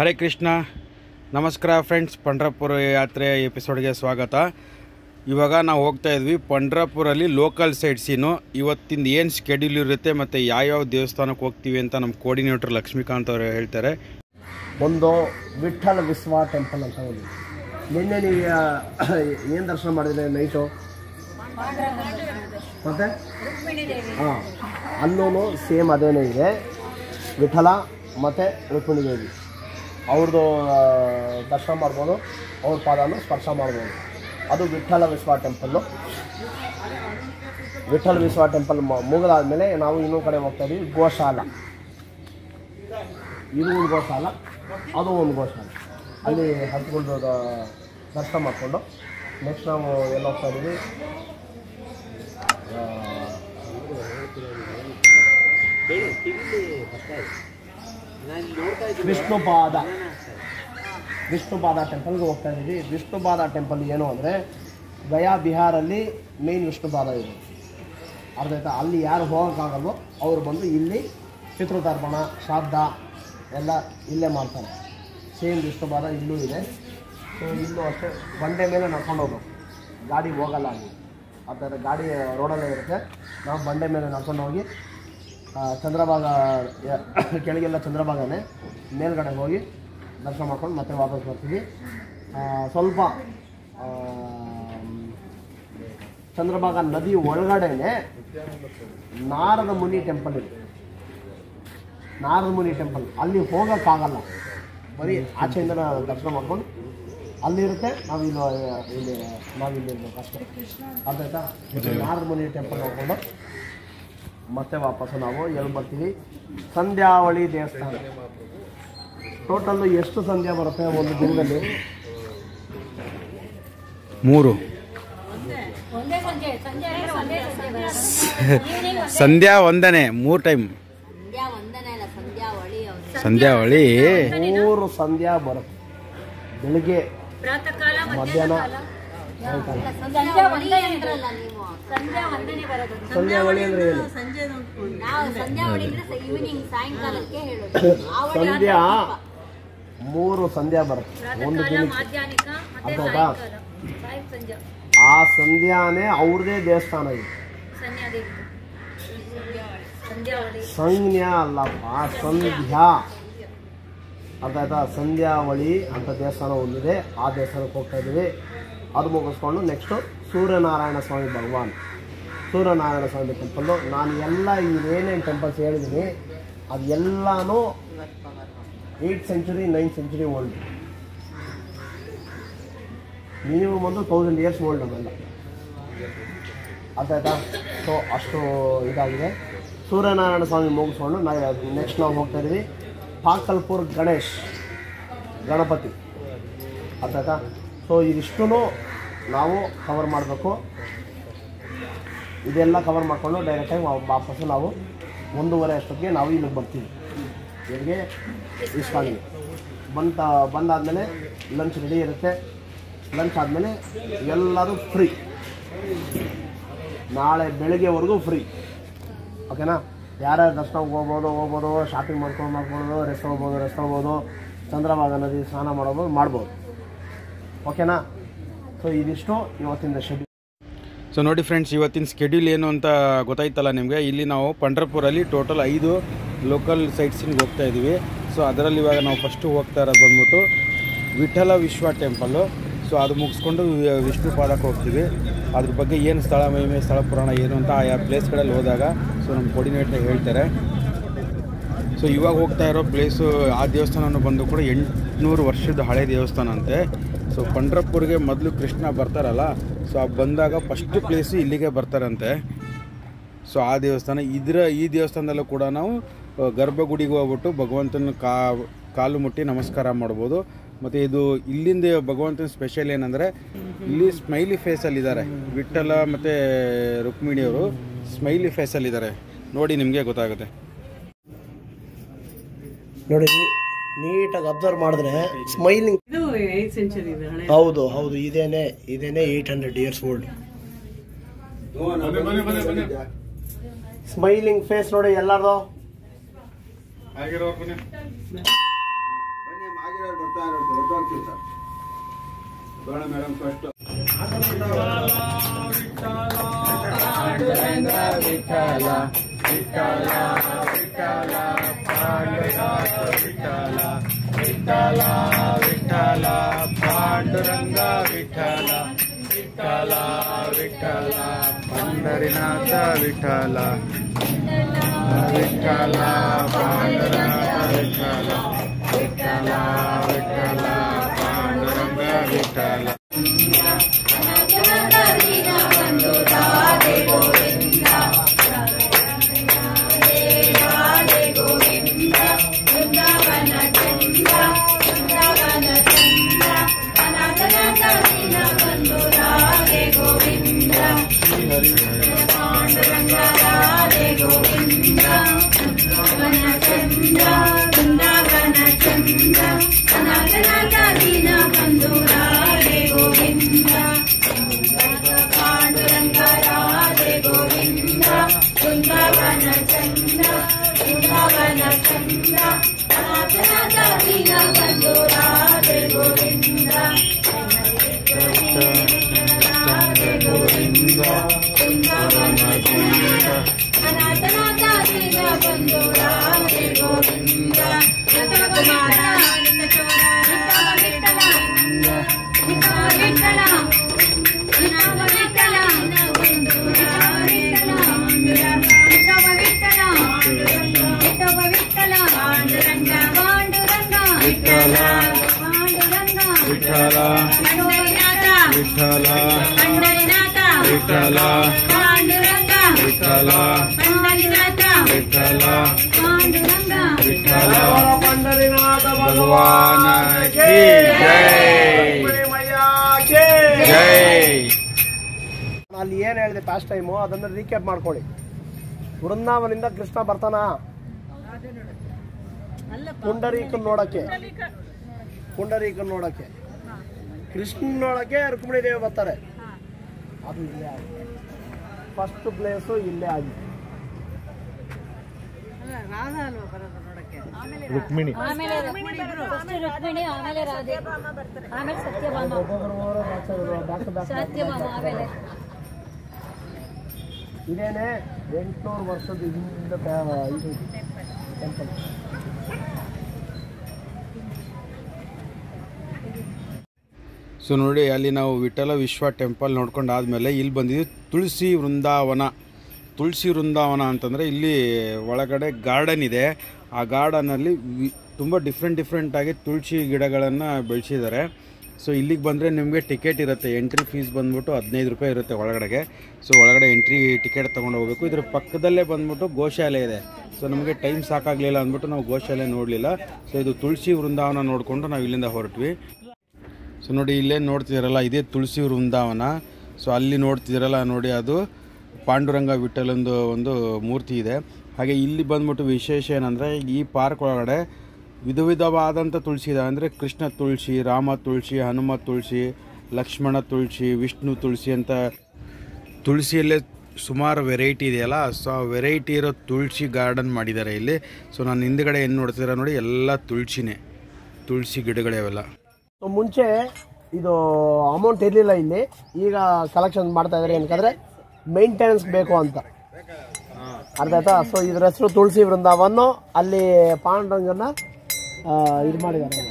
ಹರೇ ಕೃಷ್ಣ ನಮಸ್ಕಾರ ಫ್ರೆಂಡ್ಸ್ ಪಂಡ್ರಪುರ ಯಾತ್ರೆ ಎಪಿಸೋಡ್ಗೆ ಸ್ವಾಗತ ಇವಾಗ ನಾವು ಹೋಗ್ತಾ ಇದ್ವಿ ಪಂಡ್ರಪುರಲ್ಲಿ ಲೋಕಲ್ ಸೈಡ್ ಸೀನು ಇವತ್ತಿಂದ ಏನು ಸ್ಕೆಡ್ಯೂಲ್ ಇರುತ್ತೆ ಮತ್ತು ಯಾವ್ಯಾವ ದೇವಸ್ಥಾನಕ್ಕೆ ಹೋಗ್ತೀವಿ ಅಂತ ನಮ್ಮ ಕೋರ್ಡಿನೇಟರ್ ಲಕ್ಷ್ಮೀಕಾಂತ್ ಅವರು ಹೇಳ್ತಾರೆ ಒಂದು ವಿಠ್ಠಲ ವಿಶ್ವ ಟೆಂಪಲ್ ಅಂತ ಒಂದು ನಿನ್ನೆ ನೀವು ಏನು ದರ್ಶನ ಮಾಡಿದ್ರೆ ನೈಟು ಮತ್ತೆ ಹಾಂ ಅಲ್ಲೂ ಸೇಮ್ ಅದೇನೇ ಇದೆ ವಿಠಲ ಮತ್ತು ರುಕ್ಮಿಣಿ ದೇವಿ ಅವ್ರದ್ದು ದರ್ಶನ ಮಾಡ್ಬೋದು ಅವ್ರ ಪಾದನ ಸ್ಪರ್ಶ ಮಾಡ್ಬೋದು ಅದು ವಿಠಲ ವಿಶ್ವ ಟೆಂಪಲ್ಲು ವಿಠಲ ವಿಶ್ವ ಟೆಂಪಲ್ ಮುಗಿದಾದ್ಮೇಲೆ ನಾವು ಇನ್ನೊಂದು ಕಡೆ ಹೋಗ್ತಾ ಇದೀವಿ ಗೋಶಾಲ ಇದು ಒಂದು ಗೋಶಾಲ ಅದು ಒಂದು ಗೋಶಾಲ ಅಲ್ಲಿ ಹತ್ಕೊಂಡು ದ- ದರ್ಶನ ಮಾಡಿಕೊಂಡು ನೆಕ್ಸ್ಟ್ ನಾವು ಎಲ್ಲ ಹೋಗ್ತಾ ಇದ್ದೀವಿ ಆ, ವಿಷ್ಣುಪಾದ ವಿಷ್ಣುಪಾದ ಟೆಂಪಲ್ಗೆ ಹೋಗ್ತಾ ಇದ್ದೀವಿ ವಿಷ್ಣುಪಾದ ಟೆಂಪಲ್ ಏನು ಅಂದರೆ ಗಯಾ ಬಿಹಾರಲ್ಲಿ ಮೇನ್ ವಿಷ್ಣುಪಾದ ಇದೆ ಅರ್ಥ ಆಯ್ತಾ ಅಲ್ಲಿ ಯಾರು ಹೋಗೋಕ್ಕಾಗಲ್ವೋ ಅವರು ಬಂದು ಇಲ್ಲಿ ಪಿತೃತರ್ಪಣ ಶ್ರಾದ್ದ ಎಲ್ಲ ಇಲ್ಲೇ ಮಾಡ್ತಾರೆ ಸೇಮ್ ವಿಷ್ಣುಪಾದ ಇಲ್ಲೂ ಇದೆ ಸೊ ಇಲ್ಲೂ ಅಷ್ಟೇ ಬಂಡೆ ಮೇಲೆ ನಡ್ಕೊಂಡು ಹೋಗ್ಬೇಕು ಗಾಡಿ ಹೋಗಲ್ಲ ಅಲ್ಲಿ ಆ ಥರ ಗಾಡಿ ರೋಡಲ್ಲೇ ಇರುತ್ತೆ ನಾವು ಬಂಡೆ ಮೇಲೆ ನಡ್ಕೊಂಡು ಹೋಗಿ ಆ, ಚಂದ್ರಭಾಗ ಯ- ಕೆಳಗೆಲ್ಲ ಚಂದ್ರಭಾಗನೇ ಮೇಲ್ಗಡೆ ಹೋಗಿ ದರ್ಶನ ಮಾಡ್ಕೊಂಡು ಮತ್ತೆ ವಾಪಸ್ ಬರ್ತೀವಿ ಆ, ಸ್ವಲ್ಪ ಆ, ಚಂದ್ರಭಾಗ ನದಿ ಒಳಗಡೆನೆ ನಾರದ ಮುನಿ ಟೆಂಪಲ್ ಇದೆ ನಾರದ ಮುನಿ ಟೆಂಪಲ್ ಅಲ್ಲಿ ಹೋಗೋಕ್ಕಾಗಲ್ಲ ಬರೀ ಆಚೆಯಿಂದ ನಾವು ದರ್ಶನ ಮಾಡ್ಕೊಂಡು ಅಲ್ಲಿರುತ್ತೆ ನಾವು ಇಲ್ಲಿ ಇಲ್ಲಿ ನಾವು ಇಲ್ಲಿ ಇರ್ಬೇಕು ಅಷ್ಟೇ ಅರ್ಥ ಆಯ್ತಾ ನಾರದ ಮುನಿ ಟೆಂಪಲ್ ನೋಡ್ಕೊಂಡು ಮತ್ತೆ ವಾಪಸ್ಸು ನಾವು ಎಲ್ಲಿ ಬರ್ತೀವಿ ಸಂಧ್ಯಾವಳಿ ದೇವಸ್ಥಾನ ಟೋಟಲ್ಲು ಎಷ್ಟು ಸಂಧ್ಯಾ ಬರುತ್ತೆ ಒಂದು ದಿನದಲ್ಲಿ ಮೂರು ಒಂದೇ ಸಂಜೆ ಸಂಜೆ ಅಂದ್ರೆ ಒಂದೇ ಸಂಜೆ ಈವ್ನಿಂಗ್ ಒಂದೇ ಸಂಧ್ಯಾ ಒಂದನೇ ಮೂರು ಟೈಮ್ ಸಂಧ್ಯಾ ಒಂದನೇ ಅಲ್ಲ ಸಂಧ್ಯಾ ಹೊಳಿ ಅವ್ರು ಸಂಧ್ಯಾವಳಿ ಮೂರು ಸಂಧ್ಯಾ ಬರುತ್ತೆ ಬೆಳಿಗ್ಗೆ ಪ್ರಾತಃ ಕಾಲ ಮಧ್ಯಾಹ್ನ ಸಂಧ್ಯಾ ಒಂದೇ ಅಂದ್ರಲ್ಲ ನೀವು ಸಂಧ್ಯಾ ಒಂದನೇ ಬರೋದು ಸಂಧ್ಯಾವಳಿ ಅಂದ್ರೆ ಏನು ನಾವು ಸಂಧ್ಯಾ ಹೊಳಿ ಅಂದ್ರೆ ಈವ್ನಿಂಗ್ ಸಾಯಂಕಾಲಕ್ಕೆ ಹೇಳೋದು ಆ ಹೊಳಿ ಆದ್ರೆ ಸಂಧ್ಯಾ ದೀಪ. ಮೂರು ಸಂಧ್ಯಾ ಬರುತ್ತೆ ಒಂದು ಪ್ರಾತಃ ಕಾಲ ದಿನಕ್ಕೆ ಮಾಧ್ಯಾಹ್ನಿಕ ಮತ್ತೆ ಅರ್ಥಾಯ್ತಾ? ಸಾಯಂಕಾಲ ಸಾಯಂ ಸಂಜೆ ಆ ಸಂಧ್ಯಾನೇ ಅವ್ರದೇ ದೇವಸ್ಥಾನ ಇದೆ ಸಂಧ್ಯಾ ದೇವಿ ಸಂಧ್ಯಾ ಹೊಳಿ ಸಂಜ್ಞಾ ಅಲ್ಲಪ್ಪ ಸಂಧ್ಯಾ ಅರ್ಥ ಆಯ್ತಾ ಸಂಧ್ಯಾವಳಿ ಅಂತ ದೇವಸ್ಥಾನ ಒಂದಿದೆ ಆ ದೇವಸ್ಥಾನಕ್ಕೆ ಹೋಗ್ತಾ ಇದ್ದೀವಿ ಅದು ಮುಗಿಸ್ಕೊಂಡು ನೆಕ್ಸ್ಟು ಸೂರ್ಯನಾರಾಯಣ ಸ್ವಾಮಿ ಭಗವಾನ್ ಸೂರ್ಯನಾರಾಯಣ ಸ್ವಾಮಿ ಟೆಂಪಲ್ಲು ನಾನು ಎಲ್ಲ ಏನೇನು ಟೆಂಪಲ್ಸ್ ಹೇಳಿದ್ದೀನಿ ಅದು ಎಲ್ಲನೂ eight century nine century old minimum ಒಂದು ತೌಸಂಡ್ ಇಯರ್ಸ್ ಓಲ್ಡ್ ಅವೆಲ್ಲ ಅರ್ಥ ಆಯ್ತಾ ಸೊ ಅಷ್ಟು ಇದಾಗಿದೆ ಸೂರ್ಯನಾರಾಯಣ ಸ್ವಾಮಿ ಮುಗಿಸ್ಕೊಂಡು ನಾವು ನೆಕ್ಸ್ಟ್ ನಾವು ಹೋಗ್ತಾ ಇದ್ದೀವಿ ಪಾಕಲ್ಪುರ್ ಗಣೇಶ್ ಗಣಪತಿ ಅರ್ಥ ಆಯ್ತಾ ಸೊ ಇದಿಷ್ಟು ನಾವು ಕವರ್ ಮಾಡಬೇಕು ಇದೆಲ್ಲ ಕವರ್ ಮಾಡಿಕೊಂಡು ಡೈರೆಕ್ಟಾಗಿ ವಾಪಸ್ಸು ನಾವು ಒಂದೂವರೆ ಅಷ್ಟೊತ್ತಿಗೆ ನಾವು ಇಲ್ಲಿಗೆ ಬರ್ತೀವಿ ಇಲ್ಲಿಗೆ ಇಸ್ಕಾಲಿಗೆ ಬಂತ ಬಂದಾದಮೇಲೆ ಲಂಚ್ ರೆಡಿ ಇರುತ್ತೆ ಲಂಚ್ ಆದಮೇಲೆ ಎಲ್ಲರೂ ಫ್ರೀ ನಾಳೆ ಬೆಳಗ್ಗೆವರೆಗೂ ಫ್ರೀ ಓಕೆನಾ ಯಾರ್ಯಾರು ದರ್ಶನಕ್ಕೆ ಹೋಗ್ಬೋದು ಹೋಗ್ಬೋದು ಶಾಪಿಂಗ್ ಮಾಡ್ಕೊಂಡು ಮಾಡ್ಬೋದು ರೆಸ್ಟ್ ಹೋಗ್ಬೋದು ರೆಸ್ಟ್ ಹೋಗ್ಬೋದು ಚಂದ್ರಭಾಗ ನದಿ ಸ್ನಾನ ಮಾಡ್ಬೋದು ಮಾಡ್ಬೋದು ಓಕೆನಾ ಸೊ ಇದಿಷ್ಟು ಇವತ್ತಿನ ಶೆಡ್ಯೂಲ್ ಸೊ ನೋಡಿ ಫ್ರೆಂಡ್ಸ್ ಇವತ್ತಿನ ಸ್ಕೆಡ್ಯೂಲ್ ಏನು ಅಂತ ಗೊತ್ತಾಯ್ತಲ್ಲ ನಿಮಗೆ ಇಲ್ಲಿ ನಾವು ಪಂಡ್ರಪುರಲ್ಲಿ ಟೋಟಲ್ ಐದು ಲೋಕಲ್ ಸೈಟ್ಸಿಗೆ ಹೋಗ್ತಾ ಇದ್ದೀವಿ ಸೊ ಅದರಲ್ಲಿ ಇವಾಗ ನಾವು ಫಸ್ಟು ಹೋಗ್ತಾ ಇರೋದು ಬಂದ್ಬಿಟ್ಟು ವಿಠಲ ವಿಶ್ವ ಟೆಂಪಲ್ಲು ಸೊ ಅದು ಮುಗಿಸ್ಕೊಂಡು ವಿ- ವಿಷ್ಣು ಪಾದಕ್ಕೆ ಹೋಗ್ತೀವಿ ಅದ್ರ ಬಗ್ಗೆ ಏನು ಸ್ಥಳ ಮಹಿಮೆ ಸ್ಥಳ ಪುರಾಣ ಏನು ಅಂತ ಆಯಾ ಪ್ಲೇಸ್ಗಳಲ್ಲಿ ಹೋದಾಗ ಸೊ ನಮ್ಮ ಕೋರ್ಡಿನೇಟರ್ ಹೇಳ್ತಾರೆ ಸೊ ಇವಾಗ ಹೋಗ್ತಾ ಇರೋ ಪ್ಲೇಸು ಆ ದೇವಸ್ಥಾನ ಬಂದು ಕೂಡ ಎಂಟುನೂರು ವರ್ಷದ ಹಳೆ ದೇವಸ್ಥಾನ ಅಂತೆ ಸೊ ಪಂಡ್ರಪುರ್ಗೆ ಮೊದಲು ಕೃಷ್ಣ ಬರ್ತಾರಲ್ಲ ಸೊ ಆ ಬಂದಾಗ ಫಸ್ಟ್ ಪ್ಲೇಸು ಇಲ್ಲಿಗೆ ಬರ್ತಾರಂತೆ ಸೊ ಆ ದೇವಸ್ಥಾನ ಇದರ ಈ ದೇವಸ್ಥಾನದಲ್ಲೂ ಕೂಡ ನಾವು ಆ, ಗರ್ಭಗುಡಿಗೆ ಹೋಗ್ಬಿಟ್ಟು ಭಗವಂತನ ಕಾ ಕಾಲು ಮುಟ್ಟಿ ನಮಸ್ಕಾರ ಮಾಡ್ಬೋದು ಮತ್ತು ಇದು ಇಲ್ಲಿಂದ ಭಗವಂತನ ಸ್ಪೆಷಲ್ ಏನಂದರೆ ಇಲ್ಲಿ ಸ್ಮೈಲಿ ಫೇಸಲ್ಲಿದ್ದಾರೆ ವಿಠಲ ಮತ್ತು ರುಕ್ಮಿಣಿಯವರು ಸ್ಮೈಲಿ ಫೇಸಲ್ಲಿದ್ದಾರೆ ನೋಡಿ ನಿಮಗೆ ಗೊತ್ತಾಗುತ್ತೆ ನೋಡಿ ನೀಟಾಗಿ ಅಬ್ಸರ್ವ್ ಮಾಡಿದ್ರೆ ಸ್ಮೈಲಿಂಗ್ ಇದು ಏಟ್ ಸೆಂಚುರಿ ಇದೆ ಹಳೆ ಹೌದು ಹೌದು ಇದೇನೆ ಇದೇನೆ eight hundred years old smiling face ನೋಡಿ ಎಲ್ಲಾರ್ದು ಬರ್ತಾ ಇರುತ್ತೆ ಹೊರಟೋಗ್ತೀವಿ ಸರ್ ಬೇಡ ಮೇಡಮ್ ಫಸ್ಟ್ ವಿಠಲ ವಿಠಲ ಪಾಂಡುರಂಗ ವಿಠಲ ವಿಠಲ ವಿಠಲ ಪಂಡರಿನಾಥ ವಿಠಲ ವಿಠಲ ಪಾಂಡುರಂಗ ವಿಠಲ ವಿಠಲ ವಿಠಲ ಪಾಂಡುರಂಗ ವಿಠಲ ವಿಠಲ ವಿಠಲ ವಿಠಲ ವಿಠಲ ವಿಠಲ ವಿಠಲ ವಿಠಲ ಪಂಡರಿನಾಥ ಭಗವಾನ ಕಿ ಜೈ ಜೈ ಅಲ್ಲಿ ಏನು ಹೇಳಿದೆ ಪಾಸ್ಟ್ ಟೈಮು ಅದನ್ನು ರೀಕ್ಯಾಪ್ ಮಾಡ್ಕೊಳ್ಳಿ ವೃಂದಾವನಿಂದ ಕೃಷ್ಣ ಬರ್ತಾನ ಪುಂಡರೀಕನ್ ನೋಡಕ್ಕೆ ಪುಂಡರೀಕನ್ ನೋಡಕ್ಕೆ ಕೃಷ್ಣ ನೋಡಕ್ಕೆ ರುಕ್ಮಿಣಿ ದೇವಿ ಬರ್ತಾರೆ ಅದು ಇಲ್ಲೇ ಆಗಿದೆ ಫಸ್ಟ್ ಪ್ಲೇಸು ಇಲ್ಲೇ ಆಗಿದೆ ರಾಧಾ ಅಲ್ವಾ ಬರೋದು ನೋಡಕ್ಕೆ ರುಕ್ಮಿಣಿ ಆಮೇಲೆ ಫಸ್ಟ್ ರುಕ್ಮಿಣಿ ಆಮೇಲೆ ರಾಧೆ ಆಮೇಲೆ ಸತ್ಯಭಾಮ ಸತ್ಯಭಾಮ ಆಮೇಲೆ ಇದೇನೆ ಎಂಟುನೂರು ವರ್ಷದ ಹಿಂದೆ ತ- ಇದು ಟೆಂಪಲ್ ಸೊ ನೋಡಿ ಅಲ್ಲಿ ನಾವು ವಿಠಲ ವಿಶ್ವ ಟೆಂಪಲ್ ನೋಡ್ಕೊಂಡು ಆದಮೇಲೆ ಇಲ್ಲಿ ಬಂದಿದ್ವಿ ತುಳಸಿ ವೃಂದಾವನ ತುಳಸಿ ವೃಂದಾವನ ಅಂತಂದರೆ ಇಲ್ಲಿ ಒಳಗಡೆ ಗಾರ್ಡನ್ ಇದೆ ಆ ಗಾರ್ಡನಲ್ಲಿ ವಿ ತುಂಬ ಡಿಫ್ರೆಂಟ್ ಡಿಫ್ರೆಂಟಾಗಿ ತುಳಸಿ ಗಿಡಗಳನ್ನು ಬೆಳೆಸಿದ್ದಾರೆ ಸೊ ಇಲ್ಲಿಗೆ ಬಂದರೆ ನಿಮಗೆ ಟಿಕೆಟ್ ಇರುತ್ತೆ ಎಂಟ್ರಿ ಫೀಸ್ ಬಂದ್ಬಿಟ್ಟು ಹದಿನೈದು ರೂಪಾಯಿ ಇರುತ್ತೆ ಒಳಗಡೆಗೆ ಸೊ ಒಳಗಡೆ ಎಂಟ್ರಿ ಟಿಕೆಟ್ ತೊಗೊಂಡು ಹೋಗ್ಬೇಕು ಇದ್ರ ಪಕ್ಕದಲ್ಲೇ ಬಂದ್ಬಿಟ್ಟು ಗೋಶಾಲೆ ಇದೆ ಸೊ ನಮಗೆ ಟೈಮ್ ಸಾಕಾಗಲಿಲ್ಲ ಅಂದ್ಬಿಟ್ಟು ನಾವು ಗೋಶಾಲೆ ನೋಡಲಿಲ್ಲ ಸೊ ಇದು ತುಳಸಿ ವೃಂದಾವನ ನೋಡಿಕೊಂಡು ನಾವು ಇಲ್ಲಿಂದ ಹೊರಟ್ವಿ ಸೊ ನೋಡಿ ಇಲ್ಲೇ ನೋಡ್ತಿದ್ದೀರಲ್ಲ ಇದೇ ತುಳಸಿ ವೃಂದಾವನ ಸೊ ಅಲ್ಲಿ ನೋಡ್ತಿದ್ದೀರಲ್ಲ ನೋಡಿ ಅದು ಪಾಂಡುರಂಗ ವಿಠಲಂದು ಒಂದು ಮೂರ್ತಿ ಇದೆ ಹಾಗೆ ಇಲ್ಲಿ ಬಂದ್ಬಿಟ್ಟು ವಿಶೇಷ ಏನಂದರೆ ಈ ಪಾರ್ಕ್ ಒಳಗಡೆ ವಿಧ ವಿಧವಾದಂಥ ತುಳಸಿ ಇದಾವೆ ಅಂದರೆ ಕೃಷ್ಣ ತುಳಸಿ ರಾಮ ತುಳಸಿ ಹನುಮ ತುಳಸಿ ಲಕ್ಷ್ಮಣ ತುಳಸಿ ವಿಷ್ಣು ತುಳಸಿ ಅಂತ ತುಳಸಿಯಲ್ಲೇ ಸುಮಾರು ವೆರೈಟಿ ಇದೆಯಲ್ಲ ಸೊ ಆ ವೆರೈಟಿ ಇರೋ ತುಳಸಿ ಗಾರ್ಡನ್ ಮಾಡಿದ್ದಾರೆ ಇಲ್ಲಿ ಸೊ ನಾನು ಹಿಂದ್ಗಡೆ ಏನು ನೋಡ್ತಿದ್ದೀರ ನೋಡಿ ಎಲ್ಲ ತುಳಸಿನೇ ತುಳಸಿ ಗಿಡಗಳೇ ಅವೆಲ್ಲ ಸೊ ಮುಂಚೆ ಇದು ಅಮೌಂಟ್ ಇರಲಿಲ್ಲ ಇಲ್ಲಿ ಈಗ ಕಲೆಕ್ಷನ್ ಮಾಡ್ತಾ ಇದ್ದಾರೆ ಏನಕ್ಕಂದ್ರೆ ಮೇಂಟೆನೆನ್ಸ್ ಬೇಕು ಅಂತ ಅರ್ಥ ಆಯ್ತಾ ಸೊ ಇದ್ರ ಹೆಸರು ತುಳಸಿ ವೃಂದಾವನ್ ಅಲ್ಲಿ ಪಾಂಡುರಂಗನ ಆ, ಇದು ಮಾಡಿದ್ದಾರೆ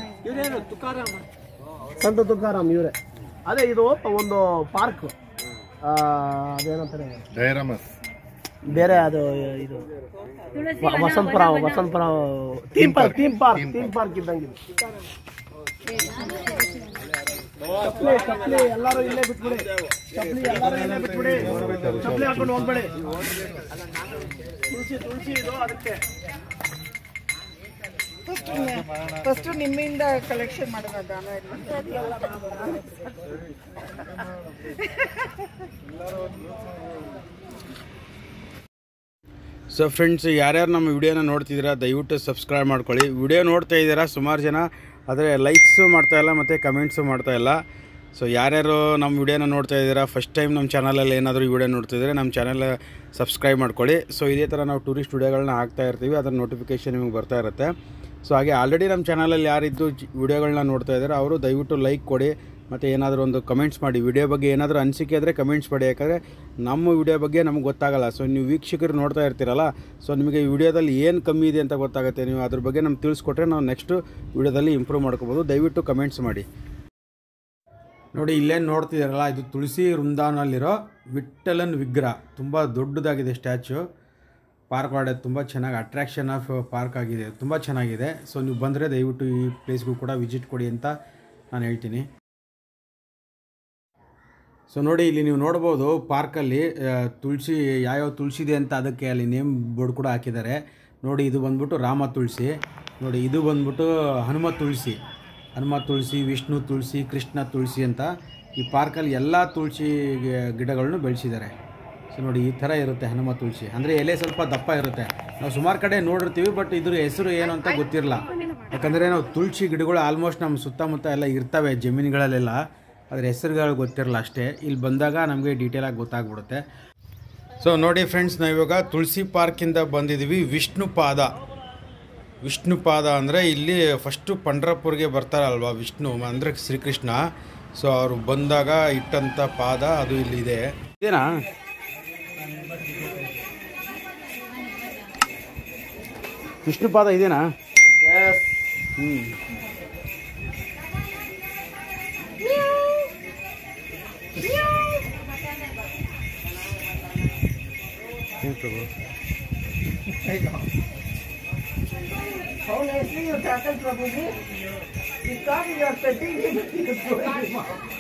ಸಂತ ತುಕಾರಾಮ್ ಇವರೇ ಅದೇ ಇದು ಒಂದು ಪಾರ್ಕ್ ಅದೇನಂತಾರೆ ಬೇರೆ ಅದು ಇದು ವ- Vasantapura Vasantapura theme park theme park theme park ಇದ್ದಂಗೆ ಇದು. ಚಪ್ಲಿ ಚಪ್ಲಿ ಎಲ್ಲರೂ ಇಲ್ಲೇ ಬಿಟ್ಬಿಡಿ ಚಪ್ಲಿ ಎಲ್ಲರೂ ಇಲ್ಲೇ ಬಿಟ್ಬಿಡಿ ಚಪ್ಲಿ ಹಾಕೊಂಡು ಹೋಗ್ಬೇಡಿ ತುಳಸಿ ತುಳಸಿ ಇದು ಅದಕ್ಕೆ ಫಸ್ಟ್ ನಿಮ್ಮಿಂದ ಕಲೆಕ್ಷನ್ ಮಾಡೋದು ಆಮೇಲೆ ಸೊ ಫ್ರೆಂಡ್ಸ್ ಯಾರ್ಯಾರು ನಮ್ಮ ವಿಡಿಯೋನ ನೋಡ್ತಿದ್ದೀರಾ ದಯವಿಟ್ಟು ಸಬ್ಸ್ಕ್ರೈಬ್ ಮಾಡ್ಕೊಳ್ಳಿ ವಿಡಿಯೋ ನೋಡ್ತಾ ಇದ್ದೀರಾ ಸುಮಾರು ಜನ ಆದರೆ ಲೈಕ್ಸು ಮಾಡ್ತಾ ಇಲ್ಲ ಮತ್ತು ಕಮೆಂಟ್ಸು ಮಾಡ್ತಾ ಇಲ್ಲ ಸೊ ಯಾರ್ಯಾರು ನಮ್ಮ ವಿಡಿಯೋನ ನೋಡ್ತಾ ಇದ್ದೀರಾ ಫಸ್ಟ್ ಟೈಮ್ ನಮ್ಮ ಚಾನಲಲ್ಲಿ ಏನಾದರೂ ಈ ವಿಡಿಯೋ ನೋಡ್ತಿದ್ರೆ ನಮ್ಮ ಚಾನಲ್ ಸಬ್ಸ್ಕ್ರೈಬ್ ಮಾಡ್ಕೊಳ್ಳಿ ಸೊ ಇದೇ ಥರ ನಾವು ಟೂರಿಸ್ಟ್ ವಿಡಿಯೋಗಳನ್ನ ಹಾಕ್ತಾ ಇರ್ತೀವಿ ಅದರ ನೋಟಿಫಿಕೇಷನ್ ನಿಮಗೆ ಬರ್ತಾ ಇರುತ್ತೆ ಸೊ ಹಾಗೆ ಆಲ್ರೆಡಿ ನಮ್ಮ ಚಾನಲಲ್ಲಿ ಯಾರಿದ್ದು ವಿಡಿಯೋಗಳನ್ನ ನೋಡ್ತಾ ಇದ್ದಾರೆ ಅವರು ದಯವಿಟ್ಟು ಲೈಕ್ ಕೊಡಿ ಮತ್ತು ಏನಾದರೂ ಒಂದು ಕಮೆಂಟ್ಸ್ ಮಾಡಿ ವಿಡಿಯೋ ಬಗ್ಗೆ ಏನಾದರೂ ಅನಿಸಿಕೆ ಇದ್ದರೆ ಕಮೆಂಟ್ಸ್ ಮಾಡಿ ಯಾಕಂದರೆ ನಮ್ಮ ವಿಡಿಯೋ ಬಗ್ಗೆ ನಮ್ಗೆ ಗೊತ್ತಾಗಲ್ಲ ಸೊ ನೀವು ವೀಕ್ಷಕರು ನೋಡ್ತಾ ಇರ್ತೀರಲ್ಲ ಸೊ ನಿಮಗೆ ಈ ವಿಡಿಯೋದಲ್ಲಿ ಏನು ಕಮ್ಮಿ ಇದೆ ಅಂತ ಗೊತ್ತಾಗುತ್ತೆ ನೀವು ಅದ್ರ ಬಗ್ಗೆ ನಮ್ಗೆ ತಿಳಿಸ್ಕೊಟ್ರೆ ನಾವು ನೆಕ್ಸ್ಟು ವಿಡಿಯೋದಲ್ಲಿ ಇಂಪ್ರೂವ್ ಮಾಡ್ಕೋಬೋದು ದಯವಿಟ್ಟು ಕಮೆಂಟ್ಸ್ ಮಾಡಿ ನೋಡಿ ಇಲ್ಲೇನು ನೋಡ್ತಿದ್ದೀರಲ್ಲ ಇದು ತುಳಸಿ ವೃಂದಾವನಲ್ಲಿರೋ ವಿಠಲನ್ ವಿಗ್ರಹ ತುಂಬ ದೊಡ್ಡದಾಗಿದೆ ಸ್ಟ್ಯಾಚು ಪಾರ್ಕ್ ಒಳಗಡೆ ತುಂಬ ಚೆನ್ನಾಗಿ ಅಟ್ರಾಕ್ಷನ್ ಆಫ್ ಪಾರ್ಕ್ ಆಗಿದೆ ತುಂಬ ಚೆನ್ನಾಗಿದೆ ಸೊ ನೀವು ಬಂದರೆ ದಯವಿಟ್ಟು ಈ ಪ್ಲೇಸ್ಗೂ ಕೂಡ ವಿಸಿಟ್ ಕೊಡಿ ಅಂತ ನಾನು ಹೇಳ್ತೀನಿ ಸೊ ನೋಡಿ ಇಲ್ಲಿ ನೀವು ನೋಡ್ಬೋದು ಪಾರ್ಕಲ್ಲಿ ಆ, ತುಳಸಿ ಯಾವ್ಯಾವ ತುಳಸಿ ಇದೆ ಅಂತ ಅದಕ್ಕೆ ಅಲ್ಲಿ ನೇಮ್ ಬೋರ್ಡ್ ಕೂಡ ಹಾಕಿದ್ದಾರೆ ನೋಡಿ ಇದು ಬಂದ್ಬಿಟ್ಟು ರಾಮ ತುಳಸಿ ನೋಡಿ ಇದು ಬಂದ್ಬಿಟ್ಟು ಹನುಮ ತುಳಸಿ ಹನುಮ ತುಳಸಿ ವಿಷ್ಣು ತುಳಸಿ ಕೃಷ್ಣ ತುಳಸಿ ಅಂತ ಈ ಪಾರ್ಕಲ್ಲಿ ಎಲ್ಲ ತುಳಸಿ ಗಿ- ಗಿಡಗಳನ್ನು ಬೆಳೆಸಿದ್ದಾರೆ ಸೊ ನೋಡಿ ಈ ಥರ ಇರುತ್ತೆ ಹನುಮ ತುಳಸಿ ಅಂದರೆ ಎಲೆ ಸ್ವಲ್ಪ ದಪ್ಪ ಇರುತ್ತೆ ನಾವು ಸುಮಾರು ಕಡೆ ನೋಡಿರ್ತೀವಿ ಬಟ್ ಇದ್ರ ಹೆಸರು ಏನು ಅಂತ ಗೊತ್ತಿರಲ್ಲ ಯಾಕಂದರೆ ನಾವು ತುಳಸಿ ಗಿಡಗಳು ಆಲ್ಮೋಸ್ಟ್ ನಮ್ಮ ಸುತ್ತಮುತ್ತ ಎಲ್ಲ ಇರ್ತವೆ ಜಮೀನುಗಳಲ್ಲೆಲ್ಲ ಅದ್ರ ಹೆಸರುಗಳು ಗೊತ್ತಿರಲ್ಲ ಅಷ್ಟೇ ಇಲ್ಲಿ ಬಂದಾಗ ನಮಗೆ ಡೀಟೇಲಾಗಿ ಗೊತ್ತಾಗ್ಬಿಡುತ್ತೆ ಸೊ ನೋಡಿ ಫ್ರೆಂಡ್ಸ್ ನಾವಿವಾಗ ತುಳಸಿ ಪಾರ್ಕಿಂದ ಬಂದಿದ್ದೀವಿ ವಿಷ್ಣು ಪಾದ ವಿಷ್ಣು ಪಾದ ಅಂದರೆ ಇಲ್ಲಿ ಫಸ್ಟು ಪಂಡ್ರಪುರ್ಗೆ ಬರ್ತಾರಲ್ವಾ ವಿಷ್ಣು ಅಂದರೆ ಶ್ರೀಕೃಷ್ಣ ಸೊ ಅವರು ಬಂದಾಗ ಇಟ್ಟಂಥ ಪಾದ ಅದು ಇಲ್ಲಿದೆ ಇದೇನಾ ವಿಷ್ಣು ಪಾದ ಇದೇನಾ ಎಸ್ ಹ್ಞೂ ಏನು ಪ್ರಭು Honestly, you tackle Prabhuji. You thought you are petting him.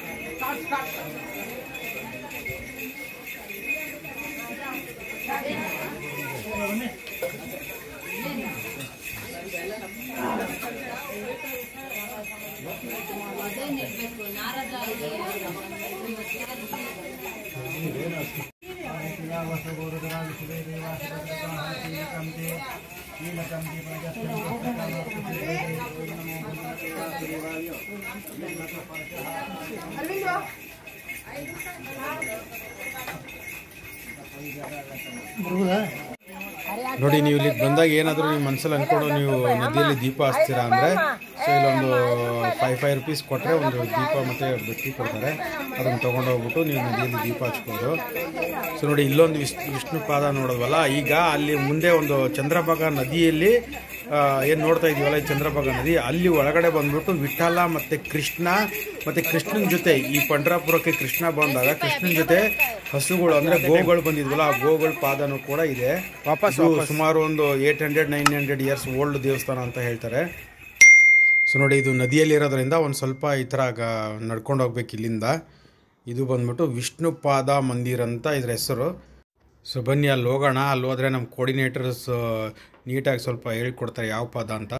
ನೋಡಿ ನೀವು ಇಲ್ಲಿಗೆ ಬಂದಾಗ ಏನಾದರೂ ನಿಮ್ಮ ಮನಸ್ಸಲ್ಲಿ ಅಂದ್ಕೊಂಡು ನೀವು ನದಿಯಲ್ಲಿ ದೀಪ ಹಚ್ತೀರಾ ಅಂದರೆ ಸೊ ಇಲ್ಲೊಂದು ಫೈವ್ ಫೈವ್ ರುಪೀಸ್ ಕೊಟ್ಟರೆ ಒಂದು ದೀಪ ಮತ್ತು ಬತ್ತಿ ಕೊಡ್ತಾರೆ ಅದನ್ನು ತೊಗೊಂಡೋಗ್ಬಿಟ್ಟು ನೀವು ನದಿಯಲ್ಲಿ ದೀಪ ಹಚ್ಬೋದು ಸೊ ನೋಡಿ ಇಲ್ಲೊಂದು ವಿಶ್ ವಿಷ್ಣು ಪಾದ ನೋಡೋದ್ವಲ್ಲ ಈಗ ಅಲ್ಲಿ ಮುಂದೆ ಒಂದು ಚಂದ್ರಭಾಗ ನದಿಯಲ್ಲಿ ಏನು ನೋಡ್ತಾ ಇದೀವಲ್ಲ ಈ ಚಂದ್ರಭಾಗ ನದಿ ಅಲ್ಲಿ ಒಳಗಡೆ ಬಂದ್ಬಿಟ್ಟು ವಿಠಲ ಮತ್ತು ಕೃಷ್ಣ ಮತ್ತು ಕೃಷ್ಣನ ಜೊತೆ ಈ ಪಂಡ್ರಾಪುರಕ್ಕೆ ಕೃಷ್ಣ ಬಂದಾಗ ಕೃಷ್ಣನ ಜೊತೆ ಹಸುಗಳು ಅಂದರೆ ಗೋಗಳು ಬಂದಿದ್ವಲ್ಲ ಆ ಗೋಗಳ ಪಾದನೂ ಕೂಡ ಇದೆ ವಾಪಸ್ ಸುಮಾರು ಒಂದು eight hundred nine hundred years old ದೇವಸ್ಥಾನ ಅಂತ ಹೇಳ್ತಾರೆ ಸೊ ನೋಡಿ ಇದು ನದಿಯಲ್ಲಿ ಇರೋದ್ರಿಂದ ಒಂದು ಸ್ವಲ್ಪ ಈ ಥರ ಗ- ನಡ್ಕೊಂಡು ಹೋಗ್ಬೇಕು ಇಲ್ಲಿಂದ ಇದು ಬಂದ್ಬಿಟ್ಟು ವಿಷ್ಣು ಪಾದ ಮಂದಿರ ಅಂತ ಇದ್ರ ಹೆಸರು ಸೊ ಬನ್ನಿ ಅಲ್ಲಿ ಹೋಗೋಣ ಅಲ್ಲಿ ಹೋದರೆ ನಮ್ಮ ಕೋರ್ಡಿನೇಟರ್ಸ್ ನೀಟಾಗಿ ಸ್ವಲ್ಪ ಹೇಳ್ಕೊಡ್ತಾರೆ ಯಾವ ಪಾದ ಅಂತ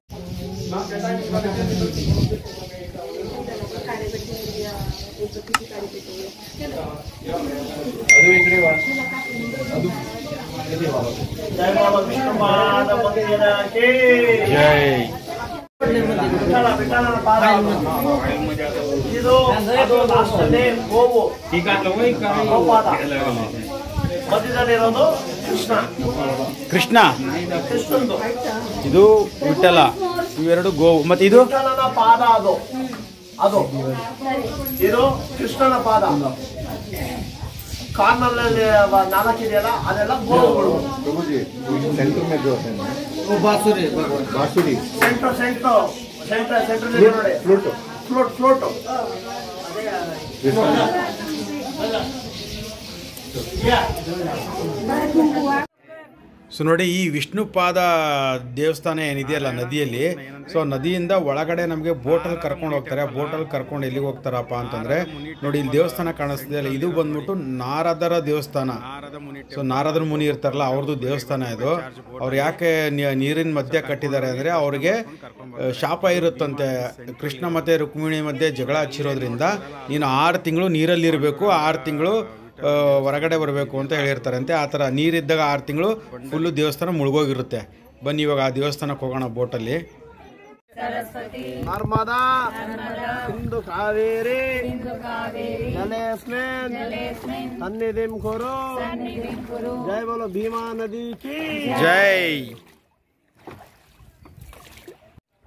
ಜೈ ಬಾಬಾ ವಿಷ್ಣು ಪಾದ ಮಂದಿರಕ್ಕೆ ಜೈ ವಿಠಲ ವಿಠಲನ ಪಾದ ಇದು ಅದು ಲಾಸ್ಟ್ ಅಲ್ಲಿ ಗೋವು ಗೋಪಾದ ಮಧ್ಯದಲ್ಲಿರೋದು ಕೃಷ್ಣ ಕೃಷ್ಣ ಕೃಷ್ಣಂದು ಇದು ವಿಠಲ ಇವೆರಡು ಗೋವು ಮತ್ತು ಇದು ವಿಠಲನ ಪಾದ ಅದು ಅದು ಇದು ಕೃಷ್ಣನ ಪಾದ ಕಾರ್ನಲ್ಲಿ ನಾಲ್ಕಿದೆಯಲ್ಲ ಅದೆಲ್ಲ ಗೋವುಗಳು सेंटर में जो है बांसुरी बांसुरी ಸೆಂಟ್ರ್ ಸೆಂಟ್ರ್ ಸೆಂಟ್ರ್ ಸೆಂಟ್ರ್ ನೋಡಿ फ्लूट ಫ್ಲೋಟ್ ಫ್ಲೋಟ್ ಸೊ ನೋಡಿ ಈ ವಿಷ್ಣು ಪಾದ ದೇವಸ್ಥಾನ ಏನಿದೆಯಲ್ಲ ನದಿಯಲ್ಲಿ ಸೊ ನದಿಯಿಂದ ಒಳಗಡೆ ನಮಗೆ ಬೋಟಲ್ಲಿ ಕರ್ಕೊಂಡು ಹೋಗ್ತಾರೆ ಬೋಟಲ್ಲಿ ಕರ್ಕೊಂಡು ಎಲ್ಲಿಗೆ ಹೋಗ್ತಾರಪ್ಪ ಅಂತಂದ್ರೆ ನೋಡಿ ಇಲ್ಲಿ ದೇವಸ್ಥಾನ ಕಾಣಿಸ್ತಿದೆಯಲ್ಲ ಇದು ಬಂದ್ಬಿಟ್ಟು ನಾರದರ ದೇವಸ್ಥಾನ ಸೊ ನಾರದರ ಮುನಿ ಇರ್ತಾರಲ್ಲ ಅವ್ರದ್ದು ದೇವಸ್ಥಾನ ಇದು ಅವ್ರು ಯಾಕೆ ನೀ- ನೀರಿನ ಮಧ್ಯೆ ಕಟ್ಟಿದ್ದಾರೆ ಅಂದರೆ ಅವ್ರಿಗೆ ಆ, ಶಾಪ ಇರುತ್ತಂತೆ ಕೃಷ್ಣ ಮತ್ತೆ ರುಕ್ಮಿಣಿ ಮಧ್ಯೆ ಜಗಳ ಹಚ್ಚಿರೋದ್ರಿಂದ ನೀನು ಆರು ತಿಂಗಳು ನೀರಲ್ಲಿರಬೇಕು ಆರು ತಿಂಗಳು ಆ, ಹೊರಗಡೆ ಬರಬೇಕು ಅಂತ ಹೇಳಿರ್ತಾರಂತೆ ಆ ಥರ ನೀರಿದ್ದಾಗ ಆರು ತಿಂಗಳು ಫುಲ್ಲು ದೇವಸ್ಥಾನ ಮುಳುಗೋಗಿರುತ್ತೆ ಬನ್ನಿ ಇವಾಗ ಆ ದೇವಸ್ಥಾನಕ್ಕೆ ಹೋಗೋಣ ಬೋಟಲ್ಲಿ ನರ್ಮದಾ ಸಿಂಧು ಕಾವೇರಿ ಜಲೇಸ್ಮಿನ್ ಸನ್ನಿಧಿಂ ಕುರು ಜೈ ಬೋಲೋ ಭೀಮಾ ನದಿ ಕಿ ಜೈ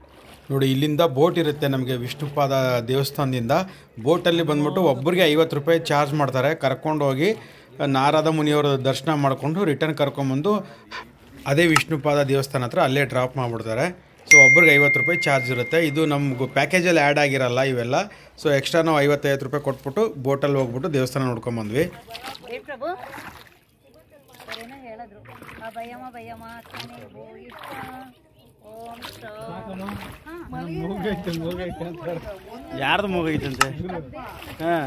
ನೋಡಿ ಇಲ್ಲಿಂದ ಬೋಟ್ ಇರುತ್ತೆ ನಮಗೆ ವಿಷ್ಣುಪಾದ ದೇವಸ್ಥಾನದಿಂದ ಬೋಟಲ್ಲಿ ಬಂದ್ಬಿಟ್ಟು ಒಬ್ಬರಿಗೆ ಐವತ್ತು ರೂಪಾಯಿ ಚಾರ್ಜ್ ಮಾಡ್ತಾರೆ ಕರ್ಕೊಂಡು ಹೋಗಿ ನಾರದ ಮುನಿಯವರ ದರ್ಶನ ಮಾಡಿಕೊಂಡು ರಿಟರ್ನ್ ಕರ್ಕೊಂಬಂದು ಅದೇ ವಿಷ್ಣುಪಾದ ದೇವಸ್ಥಾನ ಹತ್ರ ಅಲ್ಲೇ ಡ್ರಾಪ್ ಮಾಡಿಬಿಡ್ತಾರೆ ಸೊ ಒಬ್ರಿಗೆ ಐವತ್ತು ರೂಪಾಯಿ ಚಾರ್ಜ್ ಇರುತ್ತೆ ಇದು ನಮ್ಗೆ ಪ್ಯಾಕೇಜಲ್ಲಿ ಆ್ಯಡ್ ಆಗಿರಲ್ಲ ಇವೆಲ್ಲ ಸೊ ಎಕ್ಸ್ಟ್ರಾ ನಾವು ಐವತ್ತೈವತ್ತು ರೂಪಾಯಿ ಕೊಟ್ಬಿಟ್ಟು ಬೋಟಲ್ಲಿ ಹೋಗ್ಬಿಟ್ಟು ದೇವಸ್ಥಾನ ನೋಡ್ಕೊಂಬಂದ್ವಿ ಏ ಪ್ರಭು ಅವರೇನೋ ಹೇಳಿದ್ರು ಅಭಯಮ ಭಯಮ ತಾನೇ ಭೋ ಇಷ್ಟ ಓಂ ಯಾರ್ದು ಮುಗೈತಂತೆ ಹಾಂ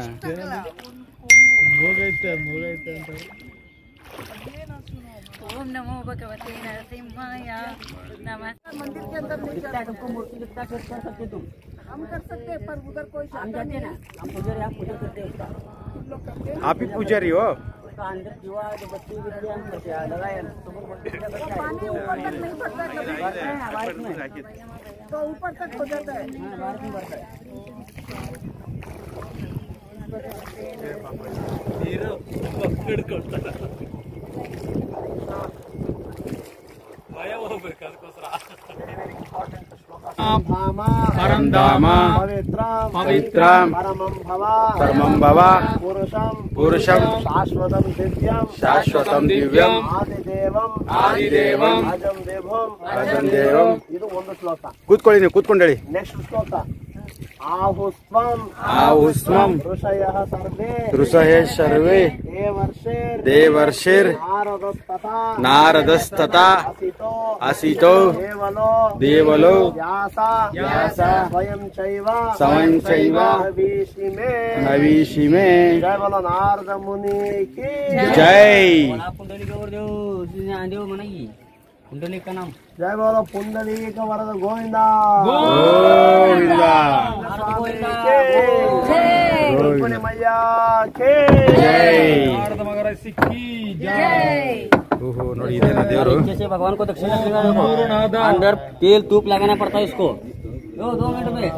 ಓಂ ನಮೋ ಭಗವತೆ ನರಸಿಂಹಾಯ ನಮಃ आप ही पुजारी हो ಪರಂಧಾಮ ಪವಿತ್ರ ಪವಿತ್ರ ಪರಮಂ ಭವ ಪರಮಂ ಭವ ಪುರುಷಂ ಪುರುಷಂ ಶಾಶ್ವತಂ ದಿವ್ಯಂ ಶಾಶ್ವತಂ ದಿವ್ಯಂ ಆದಿದೇವಂ ಆದಿದೇವಂ ಅಜಂ ದೇವಂ ಅಜಂ ದೇವಂ ಇದು ಒಂದು ಶ್ಲೋಕ ಕೂತ್ಕೊಳ್ಳಿ ನೀವು ಕೂತ್ಕೊಂಡು ಹೇಳಿ ನೆಕ್ಸ್ಟ್ ಶ್ಲೋಕ ಆಹುಸ್ವಂ ಆಹುಸ್ವಂ ಋಷಯ ಸರ್ವೇ ಋಷಹೇ ಸರ್ವೇ ದೇವರ್ಷೇರ್ ದೇವರ್ಷಿರ್ ನಾರದಸ್ತಥಾ ನಾರದಸ್ತಥಾ ಅಸಿತೋ ಅಸಿತೋ ದೇವಲೋ ದೇವಲೋ ವ್ಯಾಸ ವ್ಯಾಸ ಸ್ವಯಂ ಚೈವ ಸ್ವಯಂ ಚೈವ ನವೀಷಿಮೆ ನವೀಷಿಮೆ ಜಯ ಬಲ ನಾರದ ಮುನಿ ಕಿ ಜೈ ಜಯ ಬಲ ಪುಂಡಲೀಕ ವರದ ಗೋವಿಂದ ಗೋವಿಂದ ರುಕ್ಮಿಣಿ ಮಯ್ಯ ಕೇ ಜೈ ಓಹೋ ನೋಡಿ ಇದೇನಾ ದೇವರು जैसे भगवान को दक्षिणा देना देखो अंदर तेल तूप लगाना पड़ता है इसको दो दो मिनट में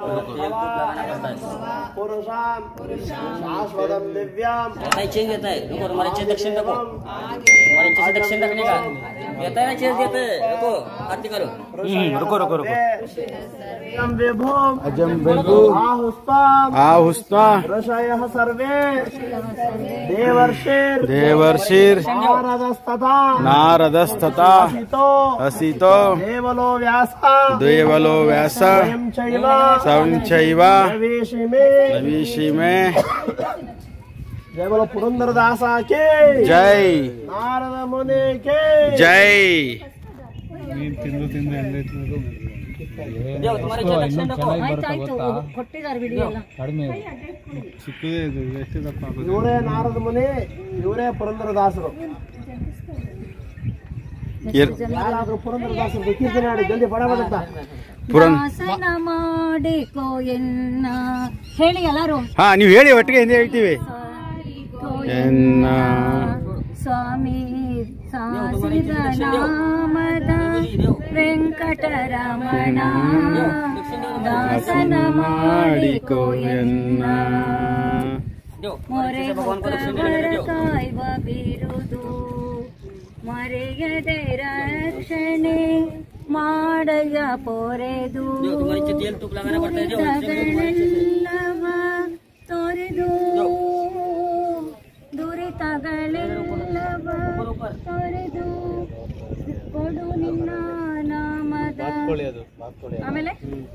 पुरुषां शाश्वतं दिव्यां ऐसा ही चेंज देता है देखो तुम्हारे चेंज दक्षिण देखो तुम्हारे चेंज दक्षिण रखने का देता है ना चेंज देता है देखो आरती करो रुको रुको रुको यं विभुं अजम बिल्बु आहुस्तां आहुस्ता ऋषयः सर्वे देवर्षिर् देवर्षिर नारदस्तथा नारदस्तथा असितो असितो देवलो व्यास देवलो व्यास स्वयं चैव स्वयं चैव प्रवेशिमे नवीषिमे जय बोलो पुरंदरदास के जय नारद मुनि के जय देखो तुम्हारे चेंज दक्षिण देखो ಆಯ್ತಾಯ್ತು ಕೊಟ್ಟಿದ್ದಾರೆ ಬಿಡಿ ಎಲ್ಲ ಇವರೇ ನಾರದ ಮುನಿ ಇವರೇ ಪುರಂದರದಾಸರು ಯಾರಾದ್ರೂ ಪುರಂದರದಾಸರು ಕೀರ್ತನೆ ಹಾಡಿ ಜಲ್ದಿ ಬಡ ಬಡುತ್ತಾ ಪುರನ್ ದಾಸನ ಮಾಡಿಕೋ ಎನ್ನ ಹೇಳಿ ಎಲ್ಲರೂ ಹಾ ನೀವು ಹೇಳಿ ಒಟ್ಟಿಗೆ ಹಿಂದೆ ಹೇಳ್ತೀವಿ ಎನ್ನ ಸ್ವಾಮಿ ಸಾಸಿದ ನಾಮದ ವೆಂಕಟರಮಣ ದಾಸನ ಮಾಡಿಕೋ ಎನ್ನ देखो ಮೊರೆ भगवान को दक्षिण देने के लिए देखो ಕಾಯುವ ಬಿರುದು ಮರೆಯದೆ ರಕ್ಷಣೆ ಮಾಡಯ ಪೊರೆದು देखो तुम्हारे नीचे तेल तूप लगाना पड़ता है देखो ದುರಿತಗಳೆಲ್ಲವ ತೊರೆದು ದುರಿತಗಳೆಲ್ಲವ ತೊರೆದು ಕೊಡು ನಿನ್ನ ನಾಮದ ಆಮೇಲೆ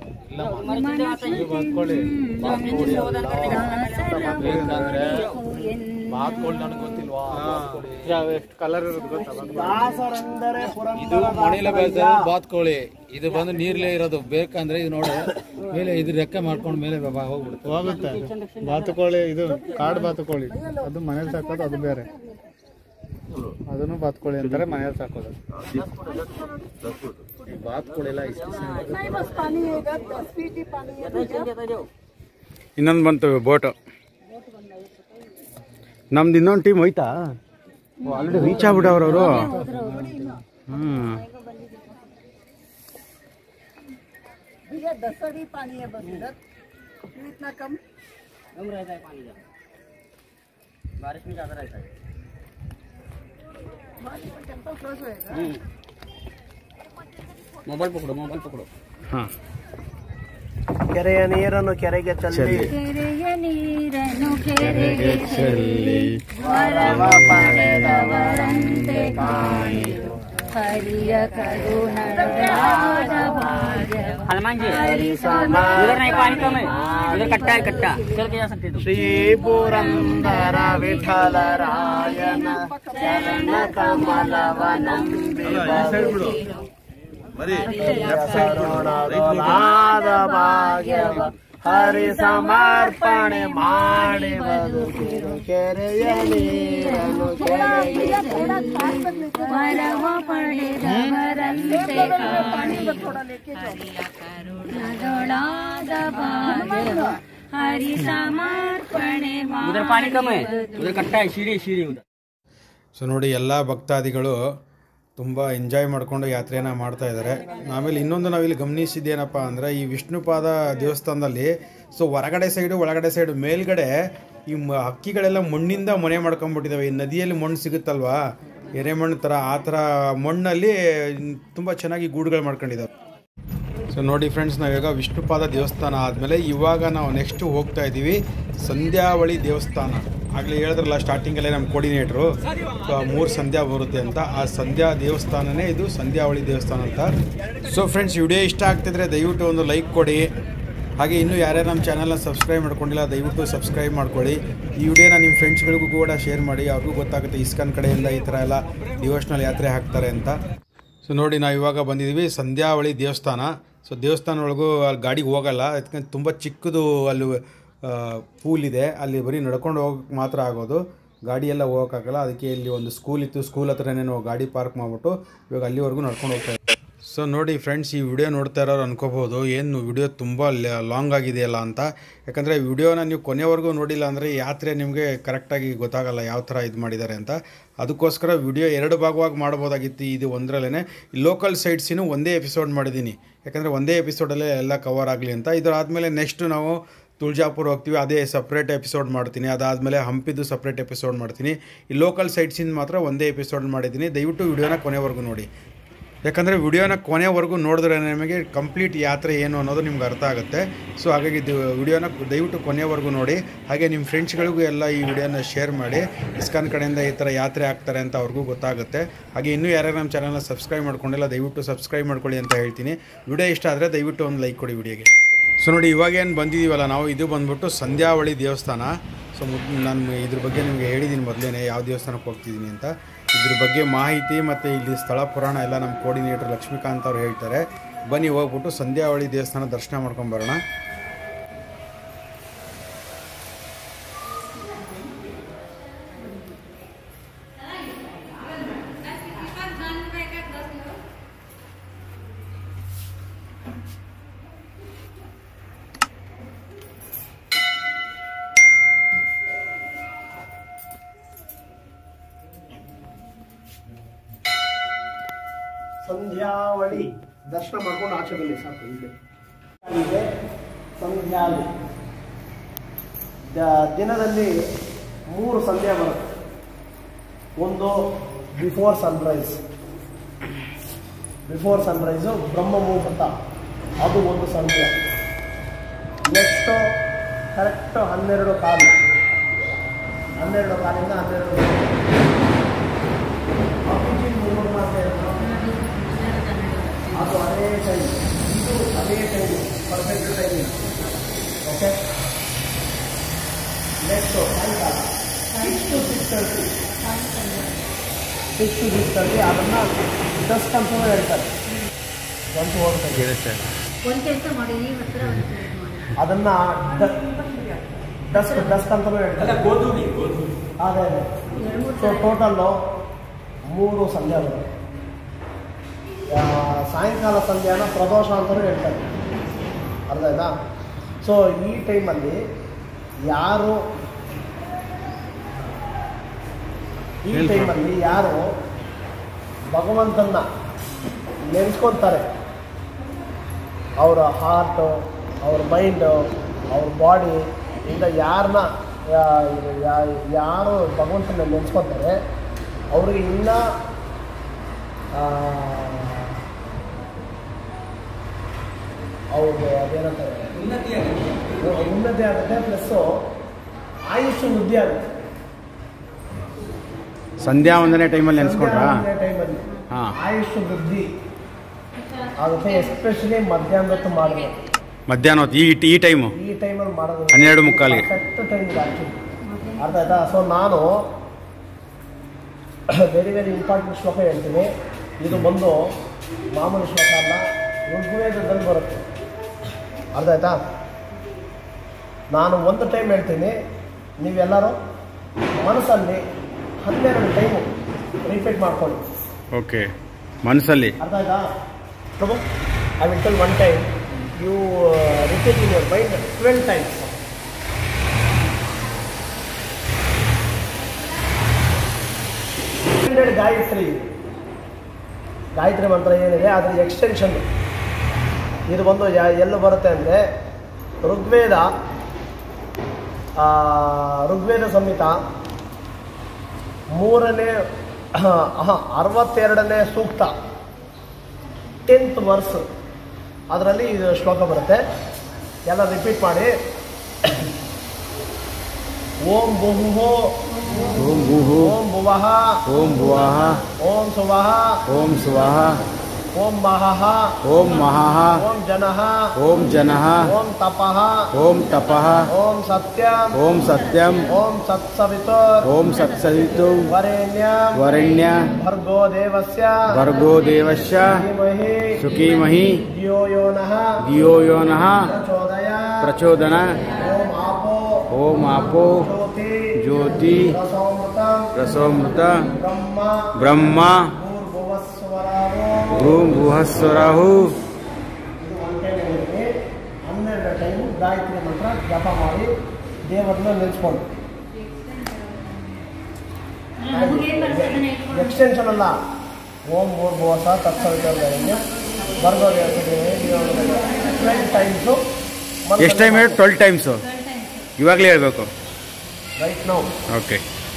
ದಾಸರೆಂದರೆ ಇದು ಮನೇಲೆ ಬೆಳೆದ ಪುರಂದರ ಬಾತ್ಕೋಳಿ ಇದು ಬಂದು ನೀರ್ಲೇ ಇರೋದು ಬೇಕಂದ್ರೆ ಇದು ನೋಡಿ ಮೇಲೆ ಇದು ರೆಕ್ಕೆ ಮಾಡ್ಕೊಂಡು ಮೇಲೆ ಬಾ- ಹೋಗ್ಬಿಡುತ್ತೆ ಹೋಗುತ್ತೆ ಬಾತುಕೋಳಿ ಇದು ಕಾಡು ಬಾತುಕೋಳಿ ಅದು ಮನೇಲಿ ಸಾಕೋದು ಅದು ಬೇರೆ ಅದನ್ನು ಬಾತುಕೋಳಿ ಅಂತಾರೆ ಮನೇಲಿ ಸಾಕೋದು ಈ ಬಾತುಕೋಳಿ ಎಲ್ಲ ಇಷ್ಟು ಇನ್ನೊಂದು ಬಂತು ಬೋಟು ನಮ್ದು ಇನ್ನೊಂದು ಟೀಮ್ ಹೋಯ್ತಾ ಆಲ್ರೆಡಿ ರೀಚ್ ಆಗ್ಬಿಟ್ಟವ್ರು ಅವರು ಹ್ಮ್ भैया दसड़ ही पानी है बस इधर क्यों इतना कम कम रहता है पानी जब बारिश में ज्यादा रहता है टेम्पल क्लोज होएगा मोबाइल पकड़ो मोबाइल पकड़ो ಹಾಂ ಕೆರೆಯ ನೀರನ್ನು ಕೆರೆಗೆ ಚೆಲ್ಲಿ ಕೆರೆಯ ನೀರನ್ನು ಕೆರೆಗೆ ಚೆಲ್ಲಿ ವರವ ಪಡೆದವರಂತೆ ಕಾಣಿರು ಹರಿಯ ಕರುಣರಾದ ಭಾಗ್ಯವ हनुमान जी उधर नहीं पानी कम है उधर कट्टा है कट्टा चल के जा सकते तुम ಶ್ರೀ ಪುರಂದರ ವಿಠಲರಾಯನ ಚರಣ ಕಮಲವನಂಬಿ ಕರುಣದೊಲಾದ ಭಾಗ್ಯವ ಹರಿ ಸಮರ್ಪಣೆ ಮಾಡಿ ಬದುಕಿರು ಕೆರೆಯ ನೀರನ್ನು ಕೆರೆಗೆ ವರವ ಪಡೆದವರಂತೆ ಕಾಣಿರು ಹರಿಯ ಕರುಣದೊಳಾದ ಭಾಗ್ಯವ ಹರಿ ಸಮರ್ಪಣೆ उधर पानी कम है उधर कट्टा है सीढ़ी सीढ़ी उधर ಸೊ ನೋಡಿ ಎಲ್ಲ ಭಕ್ತಾದಿಗಳು ತುಂಬ ಎಂಜಾಯ್ ಮಾಡಿಕೊಂಡು ಯಾತ್ರೆನ ಮಾಡ್ತಾ ಇದ್ದಾರೆ ಆಮೇಲೆ ಇನ್ನೊಂದು ನಾವಿಲ್ಲಿ ಗಮನಿಸಿದ್ದೇನಪ್ಪ ಅಂದರೆ ಈ ವಿಷ್ಣುಪಾದ ದೇವಸ್ಥಾನದಲ್ಲಿ ಸೊ ಹೊರಗಡೆ ಸೈಡು ಒಳಗಡೆ ಸೈಡು ಮೇಲ್ಗಡೆ ಈ ಮ ಹಕ್ಕಿಗಳೆಲ್ಲ ಮಣ್ಣಿಂದ ಮನೆ ಮಾಡ್ಕೊಂಡ್ಬಿಟ್ಟಿದ್ದಾವೆ ಈ ನದಿಯಲ್ಲಿ ಮಣ್ಣು ಸಿಗುತ್ತಲ್ವಾ ಎರೆಮಣ್ಣು ಥರ ಆ ಥರ ಮಣ್ಣಲ್ಲಿ ತುಂಬ ಚೆನ್ನಾಗಿ ಗೂಡುಗಳು ಮಾಡ್ಕೊಂಡಿದ್ದಾವೆ ಸೊ ನೋಡಿ ಫ್ರೆಂಡ್ಸ್ ನಾವೀಗ ವಿಷ್ಣುಪಾದ ದೇವಸ್ಥಾನ ಆದಮೇಲೆ ಇವಾಗ ನಾವು ನೆಕ್ಸ್ಟ್ ಹೋಗ್ತಾ ಇದ್ದೀವಿ ಸಂಧ್ಯಾವಳಿ ದೇವಸ್ಥಾನ ಆಗಲೇ ಹೇಳಿದ್ರಲ್ಲ ಸ್ಟಾರ್ಟಿಂಗಲ್ಲೇ ನಮ್ಮ ಕೋರ್ಡಿನೇಟ್ರು ಸೊ ಮೂರು ಸಂಧ್ಯಾ ಬರುತ್ತೆ ಅಂತ ಆ ಸಂಧ್ಯಾ ದೇವಸ್ಥಾನನೇ ಇದು ಸಂಧ್ಯಾವಳಿ ದೇವಸ್ಥಾನ ಅಂತ ಸೊ ಫ್ರೆಂಡ್ಸ್ ವಿಡಿಯೋ ಇಷ್ಟ ಆಗ್ತಿದ್ರೆ ದಯವಿಟ್ಟು ಒಂದು ಲೈಕ್ ಕೊಡಿ ಹಾಗೆ ಇನ್ನೂ ಯಾರ್ಯಾರು ನಮ್ಮ ಚಾನಲ್ನ ಸಬ್ಸ್ಕ್ರೈಬ್ ಮಾಡ್ಕೊಂಡಿಲ್ಲ ದಯವಿಟ್ಟು ಸಬ್ಸ್ಕ್ರೈಬ್ ಮಾಡ್ಕೊಳ್ಳಿ ಈ ವಿಡಿಯೋನ ನಿಮ್ಮ ಫ್ರೆಂಡ್ಸ್ಗಳಿಗೂ ಕೂಡ ಶೇರ್ ಮಾಡಿ ಅವ್ರಿಗೂ ಗೊತ್ತಾಗುತ್ತೆ ಇಸ್ಕಾನ್ ಕಡೆಯಿಂದ ಈ ಥರ ಎಲ್ಲ ಡಿವೋಷ್ನಲ್ ಯಾತ್ರೆ ಹಾಕ್ತಾರೆ ಅಂತ ಸೊ ನೋಡಿ ನಾವು ಇವಾಗ ಬಂದಿದ್ದೀವಿ ಸಂಧ್ಯಾವಳಿ ದೇವಸ್ಥಾನ ಸೊ ದೇವಸ್ಥಾನ ಒಳಗೂ ಅಲ್ಲಿ ಗಾಡಿಗೆ ಹೋಗಲ್ಲ ಯಾಕಂದ್ರೆ ತುಂಬ ಚಿಕ್ಕದು ಅಲ್ಲಿ ಪೂಲ್ ಇದೆ ಅಲ್ಲಿ ಬರೀ ನಡ್ಕೊಂಡು ಹೋಗಕ್ಕೆ ಮಾತ್ರ ಆಗೋದು ಗಾಡಿ ಎಲ್ಲ ಹೋಗೋಕ್ಕಾಗಲ್ಲ ಅದಕ್ಕೆ ಇಲ್ಲಿ ಒಂದು ಸ್ಕೂಲ್ ಇತ್ತು ಸ್ಕೂಲ್ ಹತ್ರನೇ ನಾವು ಗಾಡಿ ಪಾರ್ಕ್ ಮಾಡಿಬಿಟ್ಟು ಇವಾಗ ಅಲ್ಲಿವರೆಗೂ ನಡ್ಕೊಂಡು ಹೋಗ್ತಾ ಇದ್ದೀವಿ ಸೊ ನೋಡಿ ಫ್ರೆಂಡ್ಸ್ ಈ ವಿಡಿಯೋ ನೋಡ್ತಾ ಇರೋರು ಅನ್ಕೋಬೋದು ಏನು ವಿಡಿಯೋ ತುಂಬ ಲಾಂಗ್ ಆಗಿದೆಯಲ್ಲ ಅಂತ ಯಾಕಂದರೆ ವಿಡಿಯೋನ ನೀವು ಕೊನೆವರೆಗೂ ನೋಡಿಲ್ಲ ಅಂದರೆ ಯಾತ್ರೆ ನಿಮಗೆ ಕರೆಕ್ಟಾಗಿ ಗೊತ್ತಾಗಲ್ಲ ಯಾವ ಥರ ಇದು ಮಾಡಿದ್ದಾರೆ ಅಂತ ಅದಕ್ಕೋಸ್ಕರ ವಿಡಿಯೋ ಎರಡು ಭಾಗವಾಗಿ ಮಾಡ್ಬೋದಾಗಿತ್ತು ಇದು ಒಂದರಲ್ಲೇ ಲೋಕಲ್ ಸೈಟ್ಸಿನೂ ಒಂದೇ ಎಪಿಸೋಡ್ ಮಾಡಿದ್ದೀನಿ ಯಾಕಂದರೆ ಒಂದೇ ಎಪಿಸೋಡಲ್ಲೇ ಎಲ್ಲ ಕವರ್ ಆಗಲಿ ಅಂತ ಇದರಾದಮೇಲೆ ನೆಕ್ಸ್ಟು ನಾವು ತುಳಜಾಪುರ ಹೋಗ್ತೀವಿ ಅದೇ ಸಪ್ರೇಟ್ ಎಪಿಸೋಡ್ ಮಾಡ್ತೀನಿ ಅದಾದಮೇಲೆ ಹಂಪಿದು ಸಪ್ರೇಟ್ ಎಪಿಸೋಡ್ ಮಾಡ್ತೀನಿ ಈ ಲೋಕಲ್ ಸೈಟ್ಸಿಂದ ಮಾತ್ರ ಒಂದೇ ಎಪಿಸೋಡ್ ಮಾಡಿದ್ದೀನಿ ದಯವಿಟ್ಟು ವಿಡಿಯೋನ ಕೊನೆವರೆಗೂ ನೋಡಿ ಯಾಕಂದರೆ ವಿಡಿಯೋನ ಕೊನೆವರೆಗೂ ನೋಡಿದ್ರೆ ನಿಮಗೆ ಕಂಪ್ಲೀಟ್ ಯಾತ್ರೆ ಏನು ಅನ್ನೋದು ನಿಮ್ಗೆ ಅರ್ಥ ಆಗುತ್ತೆ ಸೊ ಹಾಗಾಗಿ ಇದು ವಿಡಿಯೋನ ದಯವಿಟ್ಟು ಕೊನೆವರೆಗೂ ನೋಡಿ ಹಾಗೆ ನಿಮ್ಮ ಫ್ರೆಂಡ್ಸ್ಗಳಿಗೂ ಎಲ್ಲ ಈ ವಿಡಿಯೋನ ಶೇರ್ ಮಾಡಿ ಇಸ್ಕಾನ್ ಕಡೆಯಿಂದ ಈ ಥರ ಯಾತ್ರೆ ಆಗ್ತಾರೆ ಅಂತ ಅವ್ರಿಗೂ ಗೊತ್ತಾಗುತ್ತೆ ಹಾಗೆ ಇನ್ನೂ ಯಾರ್ಯಾರು ನಮ್ಮ ಚಾನಲ್ನ ಸಬ್ಸ್ಕ್ರೈಬ್ ಮಾಡ್ಕೊಂಡಿಲ್ಲ ದಯವಿಟ್ಟು ಸಬ್ಸ್ಕ್ರೈಬ್ ಮಾಡ್ಕೊಳ್ಳಿ ಅಂತ ಹೇಳ್ತೀನಿ ವಿಡಿಯೋ ಇಷ್ಟ ಆದರೆ ದಯವಿಟ್ಟು ಒಂದು ಲೈಕ್ ಕೊಡಿ ವಿಡಿಯೋಗೆ ಸೊ ನೋಡಿ ಇವಾಗೇನು ಬಂದಿದ್ದೀವಲ್ಲ ನಾವು ಇದು ಬಂದ್ಬಿಟ್ಟು ಸಂಧ್ಯಾವಳಿ ದೇವಸ್ಥಾನ ಸೊ ನಾನು ಇದ್ರ ಬಗ್ಗೆ ನಿಮಗೆ ಹೇಳಿದ್ದೀನಿ ಮೊದಲೇ ಯಾವ ದೇವಸ್ಥಾನಕ್ಕೆ ಹೋಗ್ತಿದ್ದೀನಿ ಅಂತ ಇದ್ರ ಬಗ್ಗೆ ಮಾಹಿತಿ ಮತ್ತು ಇಲ್ಲಿ ಸ್ಥಳ ಪುರಾಣ ಎಲ್ಲ ನಮ್ಮ ಕೋರ್ಡಿನೇಟರ್ ಲಕ್ಷ್ಮೀಕಾಂತ್ ಅವ್ರು ಹೇಳ್ತಾರೆ ಬನ್ನಿ ಹೋಗ್ಬಿಟ್ಟು ಸಂಧ್ಯಾವಳಿ ದೇವಸ್ಥಾನ ದರ್ಶನ ಮಾಡ್ಕೊಂಬರೋಣ ಸಂಧ್ಯಾವಳಿ ದರ್ಶನ ಮಾಡ್ಕೊಂಡು ಆಚೆ ಬನ್ನಿ ಸಾಕು ಇದೆ ಇದೆ ಸಂಧ್ಯಾವಳಿ ದ- ದಿನದಲ್ಲಿ ಮೂರು ಸಂಧ್ಯಾ ಬರುತ್ತೆ ಒಂದು ಬಿಫೋರ್ ಸನ್ರೈಸ್ ಬಿಫೋರ್ ಸನ್ರೈಸು ಬ್ರಹ್ಮ ಮುಹೂರ್ತ ಅದು ಒಂದು ಸಂಧ್ಯಾ ನೆಕ್ಸ್ಟು ಕರೆಕ್ಟ್ ಹನ್ನೆರಡು ಕಾಲು ಹನ್ನೆರಡು ಕಾಲಿಂದ ಹನ್ನೆರಡು ಅಭಿಜಿತ್ ಮುಹೂರ್ತ ಅಂತ ಹೇಳ್ತಾರೆ. ಅದು ಅದೇ ಟೈಮ್ ಇದು ಅದೇ time perfect timing okay next ಸಾಯಂಕಾಲ six to six thirty six to six thirty ಅದನ್ನು ಡಸ್ಟ್ ಅಂತಲೂ ಹೇಳ್ತಾರೆ ಗಂಟು ಹೋಗ್ತಾರೆ ಒಂದ್ ಕೆಲಸ ಮಾಡಿ ನೀವು ಹತ್ರ ಒಂದ್ ಕೆಲ್ಸ ಮಾಡಿ. ಅದನ್ನು ಡಸ್ಟ್ ಡಸ್ಟ್ ಅಂತಲೂ ಹೇಳ್ತಾರೆ ಅದೇ ಅದೇ ಎರಡ್ ಮೂರ್ ಸೊ ಟೋಟಲ್ಲು ಮೂರು ಸಂಧ್ಯಾ ಬರುತ್ತೆ ಆ, ಸಾಯಂಕಾಲ ಸಂಧ್ಯಾನ ಪ್ರದೋಷ ಅಂತಲೂ ಹೇಳ್ತಾರೆ ಅರ್ಥ ಆಯ್ತಾ ಸೊ ಈ ಟೈಮಲ್ಲಿ ಯಾರು ಈ ಟೈಮಲ್ಲಿ ಯಾರು ಭಗವಂತನ ನೆನೆಸ್ಕೊತಾರೆ ಅವರ ಹಾರ್ಟು ಅವ್ರ ಮೈಂಡು ಅವ್ರ ಬಾಡಿ ಇಂದ ಯಾರನ್ನ ಯಾರು ಭಗವಂತನ ನೆನೆಸ್ಕೊತಾರೆ ಅವ್ರಿಗೆ ಇನ್ನೂ ಅವ್ರಿಗೆ ಅದೇನಂತಾರೆ ಉನ್ನತಿ ಆಗುತ್ತೆ ಪ್ಲಸ್ಸು ಆಯುಷ್ ವೃದ್ಧಿ ಆಗುತ್ತೆ ಸಂಧ್ಯಾ ವಂದನೆ ಟೈಮಲ್ಲಿ ನೆನೆಸ್ಕೊಂಡ್ರಾ ಟೈಮಲ್ಲಿ ಹಾಂ ಆಯುಷ್ ವೃದ್ಧಿ ಆಗುತ್ತೆ ಎಸ್ಪೆಷಲಿ ಮಧ್ಯಾಹ್ನದ ಹೊತ್ತು ಮಾಡಬೇಕು ಮಧ್ಯಾಹ್ನ ಹೊತ್ತು ಈ ಈ ಟೈಮು ಈ ಟೈಮಲ್ಲಿ ಮಾಡೋದು ಹನ್ನೆರಡು ಮುಕ್ಕಾಲಿಗೆ ಕರೆಕ್ಟ್ ಟೈಮ್ ಆ್ಯಕ್ಚುಲಿ ಅರ್ಥ ಆಯ್ತಾ ಸೊ ನಾನು ವೆರಿ ವೆರಿ ಇಂಪಾರ್ಟೆಂಟ್ ಶ್ಲೋಕ ಹೇಳ್ತೀನಿ ಇದು ಬಂದು ಮಾಮೂಲಿ ಶ್ಲೋಕ ಅಲ್ಲ ಋಗ್ವೇದದಲ್ಲಿ ಬರುತ್ತೆ ಅರ್ಥ ಆಯ್ತಾ ನಾನು ಒಂದು ಟೈಮ್ ಹೇಳ್ತೀನಿ ನೀವೆಲ್ಲರೂ ಮನಸ್ಸಲ್ಲಿ ಹನ್ನೆರಡು ಟೈಮು ರಿಪೀಟ್ ಮಾಡ್ಕೊಳ್ಳಿ ಓಕೆ ಮನಸ್ಸಲ್ಲಿ ಅರ್ಥ ಆಯ್ತಾ ಪ್ರಭು I will tell one time you repeat in your mind twelve times hundred Gayatri Gayatri ಮಂತ್ರ ಏನಿದೆ ಅದರ ಎಕ್ಸ್ಟೆನ್ಷನ್ ಇದು ಬಂದು ಯಾ- ಎಲ್ಲಿ ಬರುತ್ತೆ ಅಂದರೆ ಋಗ್ವೇದ ಆ, ಋಗ್ವೇದ ಸಂಹಿತ ಮೂರನೇ ಆಹಾ, ಅರವತ್ತೆರಡನೇ ಸೂಕ್ತ ಟೆಂತ್ ವರ್ಸ್ ಅದರಲ್ಲಿ ಇದು ಶ್ಲೋಕ ಬರುತ್ತೆ ಎಲ್ಲ ರಿಪೀಟ್ ಮಾಡಿ ಓಂ ಭುಹು ಓಂ ಭೂಹು ಓಂ ಭುವಃ ಓಂ ಭುವಃ ಓಂ ಸುವಃ ಓಂ ಸ್ವಃ ಓಂ ಮಹಃ ಓಂ ಮಹಃ ಓಂ ಜನಃ ಓಂ ಜನಃ ಓಂ ತಪಃ ಓಂ ತಪಃ ಓಂ ಸತ್ಯಂ ಓಂ ಸತ್ಯಂ ಓಂ ಸತ್ಸವಿತುರ್ ಓಂ ಸತ್ಸವಿತು ವರೇಣ್ಯಂ ವರೆಣ್ಯ ಭರ್ಗೋ ದೇವಸ್ಯ ಭರ್ಗೋ ದೇವಶ್ಯ ಧೀಮಹಿ ಸುಖೀಮಹಿ ಧಿಯೋ ಯೋ ನಃ ಧಿಯೋ ಯೋ ನಃ ಪ್ರಚೋದಯ ಪ್ರಚೋದನ ಓಂ ಆಪೋ ಓಂ ಆಪೋ ಜ್ಯೋತಿ ಜ್ಯೋತಿ ರಸೋಮೃತಂ ರಸೋಮೃತ ಬ್ರಹ್ಮ ಬ್ರಹ್ಮ ಭೂರ್ಭುವಸ್ವರಾವೋ ಭೂಂ ಭುವಸ್ವರಾಹು ಇದು ಒನ್ ಟೈಮ್ ಹೇಳಿದ್ವಿ ಹನ್ನೆರಡು ಟೈಮ್ ಗಾಯತ್ರಿ ಮಂತ್ರ ಜಪ ಮಾಡಿ ದೇವರನ್ನ ನೆನೆಸ್ಕೊಂಡು ನಮಗೇನ್ ಬರ್ತದೆ ಅದನ್ನ ಇಟ್ಕೊಂಡು ಎಕ್ಸ್ಟೆನ್ಷನ್ ಅಲ್ಲ ಓಂ ಭೂರ್ಭುವಸ ತತ್ಸವಿತರ್ಯ ಬರ್ಗೋ ಟ್ವೆಲ್ ಟೈಮ್ಸು ಎಷ್ಟು ಟೈಮ್ ಹೇಳಿ ಟ್ವೆಲ್ ಟೈಮ್ಸು ಇವಾಗಲೇ ಹೇಳ್ಬೇಕು ರೈಟ್ ನೌ ಓಕೆ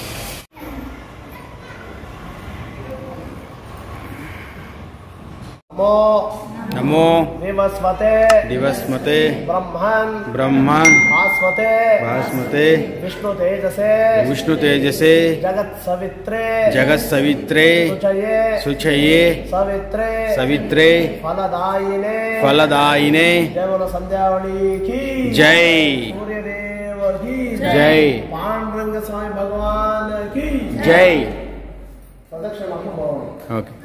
ನಮೋ ನಮೋ ದೇವಸ್ವತೆ ದಿವಸ್ಮತೆ ಬ್ರಹ್ಮನ್ ಬ್ರಹ್ಮ ಭಾಸ್ವತೆ ಭಾಸ್ಮತೆ ವಿಷ್ಣು ತೇಜಸೆ ವಿಷ್ಣು ತೇಜಸೆ ಜಗತ್ ಸವಿತ್ರೆ ಜಗತ್ ಸವಿತ್ರೆ ಶುಚಯೇ ಶುಚಯೇ ಸವಿತ್ರೆ ಸವಿತ್ರೆ ಫಲದಾಯಿನೇ ಫಲದಾಯಿನೇ ದೇವರ ಸಂಧ್ಯಾವಳಿ ಕಿ ಜೈ ಸೂರ್ಯದೇವ ಕಿ ಜೈ ಪಾಂಡುರಂಗ ಸ್ವಾಮಿ ಭಗವಾನ್ ಕಿ ಜೈ ಪ್ರದಕ್ಷಿಣೆ ಮಾಡ್ಕೊಂಡು ಬರೋಣ ಓಕೆ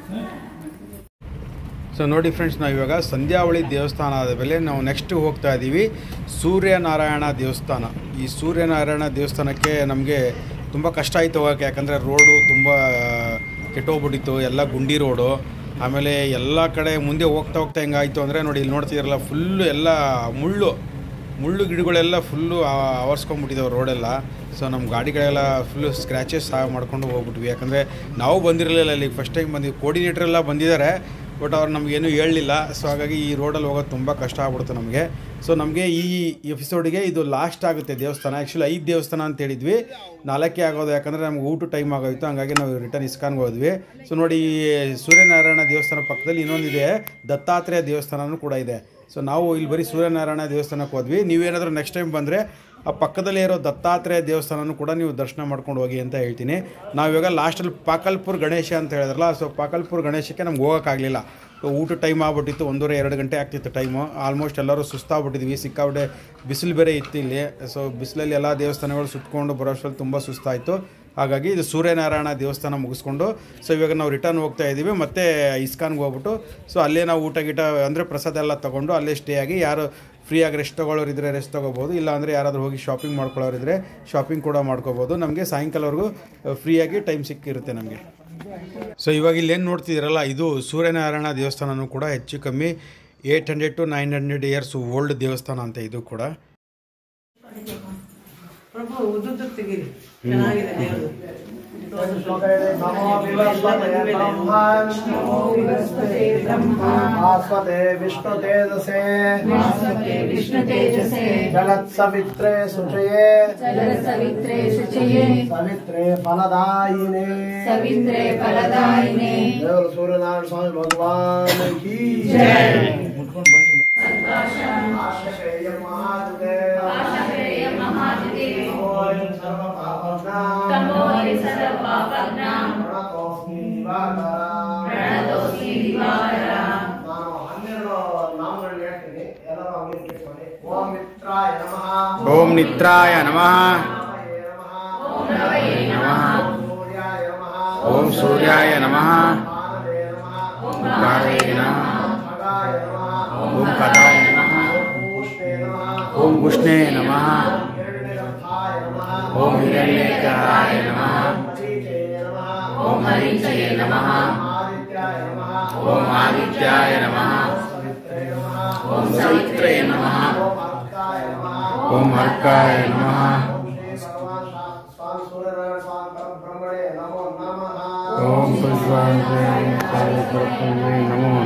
ಸೊ ನೋಡಿ ಫ್ರೆಂಡ್ಸ್ ನಾವು ಇವಾಗ ಸಂಧ್ಯಾವಳಿ ದೇವಸ್ಥಾನ ಆದ ಮೇಲೆ ನಾವು ನೆಕ್ಸ್ಟ್ ಹೋಗ್ತಾ ಇದ್ದೀವಿ ಸೂರ್ಯನಾರಾಯಣ ದೇವಸ್ಥಾನ ಈ ಸೂರ್ಯನಾರಾಯಣ ದೇವಸ್ಥಾನಕ್ಕೆ ನಮಗೆ ತುಂಬ ಕಷ್ಟ ಆಯಿತು ಹೋಗೋಕ್ಕೆ ಯಾಕಂದರೆ ರೋಡು ತುಂಬ ಕೆಟ್ಟೋಗ್ಬಿಟ್ಟಿತ್ತು ಎಲ್ಲ ಗುಂಡಿ ರೋಡು ಆಮೇಲೆ ಎಲ್ಲ ಕಡೆ ಮುಂದೆ ಹೋಗ್ತಾ ಹೋಗ್ತಾ ಹೆಂಗಾಯಿತು ಅಂದರೆ ನೋಡಿ ಇಲ್ಲಿ ನೋಡ್ತಿದ್ದೀರಲ್ಲ ಫುಲ್ಲು ಎಲ್ಲ ಮುಳ್ಳು ಮುಳ್ಳು ಗಿಡಗಳೆಲ್ಲ ಫುಲ್ಲು ಆವರ್ಸ್ಕೊಂಡ್ಬಿಟ್ಟಿದ್ದಾವೆ ರೋಡೆಲ್ಲ ಸೊ ನಮ್ಮ ಗಾಡಿಗಳೆಲ್ಲ ಫುಲ್ಲು ಸ್ಕ್ರ್ಯಾಚಸ್ ಸಹ ಮಾಡ್ಕೊಂಡು ಹೋಗ್ಬಿಟ್ವಿ ಯಾಕಂದರೆ ನಾವು ಬಂದಿರಲಿಲ್ಲ ಇಲ್ಲಿಗೆ ಫಸ್ಟ್ ಟೈಮ್ ಬಂದಿದ್ದು ಕೋರ್ಡಿನೇಟರ್ ಎಲ್ಲ ಬಂದಿದ್ದಾರೆ ಬಟ್ ಅವ್ರು ನಮಗೇನು ಹೇಳಲಿಲ್ಲ ಸೊ ಹಾಗಾಗಿ ಈ ರೋಡಲ್ಲಿ ಹೋಗೋದು ತುಂಬ ಕಷ್ಟ ಆಗ್ಬಿಡ್ತು ನಮಗೆ ಸೊ ನಮಗೆ ಈ ಎಪಿಸೋಡಿಗೆ ಇದು ಲಾಸ್ಟ್ ಆಗುತ್ತೆ ದೇವಸ್ಥಾನ ಆ್ಯಕ್ಚುಲಿ ಐದು ದೇವಸ್ಥಾನ ಅಂತ ಹೇಳಿದ್ವಿ ನಾಲ್ಕೇ ಆಗೋದು ಯಾಕಂದರೆ ನಮ್ಗೆ ಊಟ ಟೈಮ್ ಆಗೋಯ್ತು ಹಂಗಾಗಿ ನಾವು ರಿಟರ್ನ್ ಇಸ್ಕಾನ್ಗೆ ಹೋದ್ವಿ ಸೊ ನೋಡಿ ಈ ಸೂರ್ಯನಾರಾಯಣ ದೇವಸ್ಥಾನ ಪಕ್ಕದಲ್ಲಿ ಇನ್ನೊಂದಿದೆ ದತ್ತಾತ್ರೇಯ ದೇವಸ್ಥಾನನೂ ಕೂಡ ಇದೆ ಸೊ ನಾವು ಇಲ್ಲಿ ಬರೀ ಸೂರ್ಯನಾರಾಯಣ ದೇವಸ್ಥಾನಕ್ಕೆ ಹೋದ್ವಿ ನೀವೇನಾದರೂ ನೆಕ್ಸ್ಟ್ ಟೈಮ್ ಬಂದರೆ ಆ ಪಕ್ಕದಲ್ಲೇ ಇರೋ ದತ್ತಾತ್ರೇಯ ದೇವಸ್ಥಾನನೂ ಕೂಡ ನೀವು ದರ್ಶನ ಮಾಡ್ಕೊಂಡು ಹೋಗಿ ಅಂತ ಹೇಳ್ತೀನಿ ನಾವು ಇವಾಗ ಲಾಸ್ಟಲ್ಲಿ ಪಾಕಲ್ಪುರ್ ಗಣೇಶ ಅಂತ ಹೇಳಿದ್ರಲ್ಲ ಸೊ ಪಾಕಲ್ಪುರ್ ಗಣೇಶಕ್ಕೆ ನಮ್ಗೆ ಹೋಗೋಕ್ಕಾಗಲಿಲ್ಲ ಊಟ ಟೈಮ್ ಆಗ್ಬಿಟ್ಟಿತ್ತು ಒಂದೂವರೆ ಎರಡು ಗಂಟೆ ಆಗ್ತಿತ್ತು ಟೈಮು ಆಲ್ಮೋಸ್ಟ್ ಎಲ್ಲರೂ ಸುಸ್ತಾಗ್ಬಿಟ್ಟಿದ್ವಿ ಸಿಕ್ಕಾಬಿಟ್ಟೆ ಬಿಸಿಲು ಬೇರೆ ಇತ್ತು ಇಲ್ಲಿ ಸೊ ಬಿಸಿಲಲ್ಲಿ ಎಲ್ಲ ದೇವಸ್ಥಾನಗಳು ಸುತ್ಕೊಂಡು ಬರೋಷ್ಟರಲ್ಲಿ ತುಂಬ ಸುಸ್ತಾಯಿತು ಹಾಗಾಗಿ ಇದು ಸೂರ್ಯನಾರಾಯಣ ದೇವಸ್ಥಾನ ಮುಗಿಸ್ಕೊಂಡು ಸೊ ಇವಾಗ ನಾವು ರಿಟರ್ನ್ ಹೋಗ್ತಾ ಇದ್ದೀವಿ ಮತ್ತೆ ಇಸ್ಕಾನ್ಗೆ ಹೋಗ್ಬಿಟ್ಟು ಸೊ ಅಲ್ಲೇ ನಾವು ಊಟ ಗೀಟ ಅಂದರೆ ಪ್ರಸಾದ ಎಲ್ಲ ತೊಗೊಂಡು ಅಲ್ಲೇ ಸ್ಟೇ ಆಗಿ ಯಾರು ಫ್ರೀಯಾಗಿ ರೆಸ್ಟ್ ತೊಗೊಳ್ಳೋರಿದ್ರೆ ರೆಸ್ಟ್ ತೊಗೋಬೋದು ಇಲ್ಲ ಅಂದರೆ ಯಾರಾದರೂ ಹೋಗಿ ಶಾಪಿಂಗ್ ಮಾಡ್ಕೊಳ್ಳೋರಿದ್ರೆ ಶಾಪಿಂಗ್ ಕೂಡ ಮಾಡ್ಕೋಬೋದು ನಮಗೆ ಸಾಯಂಕಾಲವರೆಗೂ ಫ್ರೀಯಾಗಿ ಟೈಮ್ ಸಿಕ್ಕಿರುತ್ತೆ ನಮಗೆ ಸೊ ಇವಾಗ ಇಲ್ಲಿ ಏನು ನೋಡ್ತಿದ್ದೀರಲ್ಲ ಇದು ಸೂರ್ಯನಾರಾಯಣ ದೇವಸ್ಥಾನನೂ ಕೂಡ ಹೆಚ್ಚು ಕಮ್ಮಿ eight hundred to nine hundred years old ದೇವಸ್ಥಾನ ಅಂತ ಇದು ಕೂಡ ಪ್ರಭು ಉದ್ದುದ್ದು ತೆಗೀರಿ ಚೆನ್ನಾಗಿದೆ ದೇವರು ಶ್ಲೋಕ ಇದೆ. ನಮೋ ವಿವಸ್ವತೆ ಬ್ರಹ್ಮಾನ್ ಭಾಸ್ವತೆ ವಿಷ್ಣು ತೇಜಸೆ ವಿಷ್ಣು ತೇಜಸೆ ಜಗತ್ ಸವಿತ್ರೆ ಶುಚಯೇ ಸವಿತ್ರೆ ಶುಚಿಯೇ ಸವಿತ್ರೆ ಫಲದಾಯಿನೇ ಸವಿತ್ರೆ ಫಲದಾಯಿನೇ ದೇವರ ಸೂರ್ಯನಾರಾಯಣ ಸ್ವಾಮಿ ಭಗವಾನ್ ಕೀ ಆಶ್ರಯಮ್ಮ महाजुगे तमोहि सर्वपापज्ञां प्रणतोऽस्मि दिवाकरा ನಾನು ಹನ್ನೆರಡು ನಾಮಗಳು ಹೇಳ್ತೀನಿ ಎಲ್ಲರೂ ಹಂಗೆ ಕೇಳ್ಕೊಳ್ಳಿ ಓಂ ಮಿತ್ರಾಯ ನಮಃ ಓಂ ನಿತ್ರಾಯ ನಮಃ ನಮಃ ಸೂರ್ಯಾಯ ನಮಃ ಓಂ ಸೂರ್ಯಾಯ ನಮಃ ಭಾನವೇ ನಮಃ ಭಾರವೇ ನಮಃ ಖಗಾಯ ನಮಃ ಓಂ ಖಗಾಯ ನಮಃ ಪೂಷ್ಣೇ ನಮಃ ಓಂ ಪುಷ್ಣೇ ನಮಃ ಹಿರಣ್ಯಗರ್ಭಾಯ ನಮಃ ಓಂ ಹಿರಣ್ಯಕರಾಯ ನಮಃ ಮರೀಚೇ ನಮಃ ಓಂ ಮರೀಚಯೇ ನಮಃ ಆದಿತ್ಯಾಯ ನಮಃ ಓಂ ಆದಿತ್ಯಾಯ ನಮಃ ಸವಿತ್ರೇ ನಮಃ ಓಂ ಸವಿತ್ರೇ ನಮಃ ಓಂ ಅರ್ಕಾಯ ನಮಃ ಓಂ ಅರ್ಕಾಯ ನಮಃ ಓಂ ಶ್ರೀ ಭಗವಾನ್ ಶಾ- ಸ್ವಾಮಿ ಸೂರ್ಯನಾರಾಯಣ ಸ್ವಾಮಿ ಪರಬ್ರಹ್ಮಣೇ ನಮೋ ನಮಃ ಓಂ ಪುಷ್ಪಾಯ ನಮೋ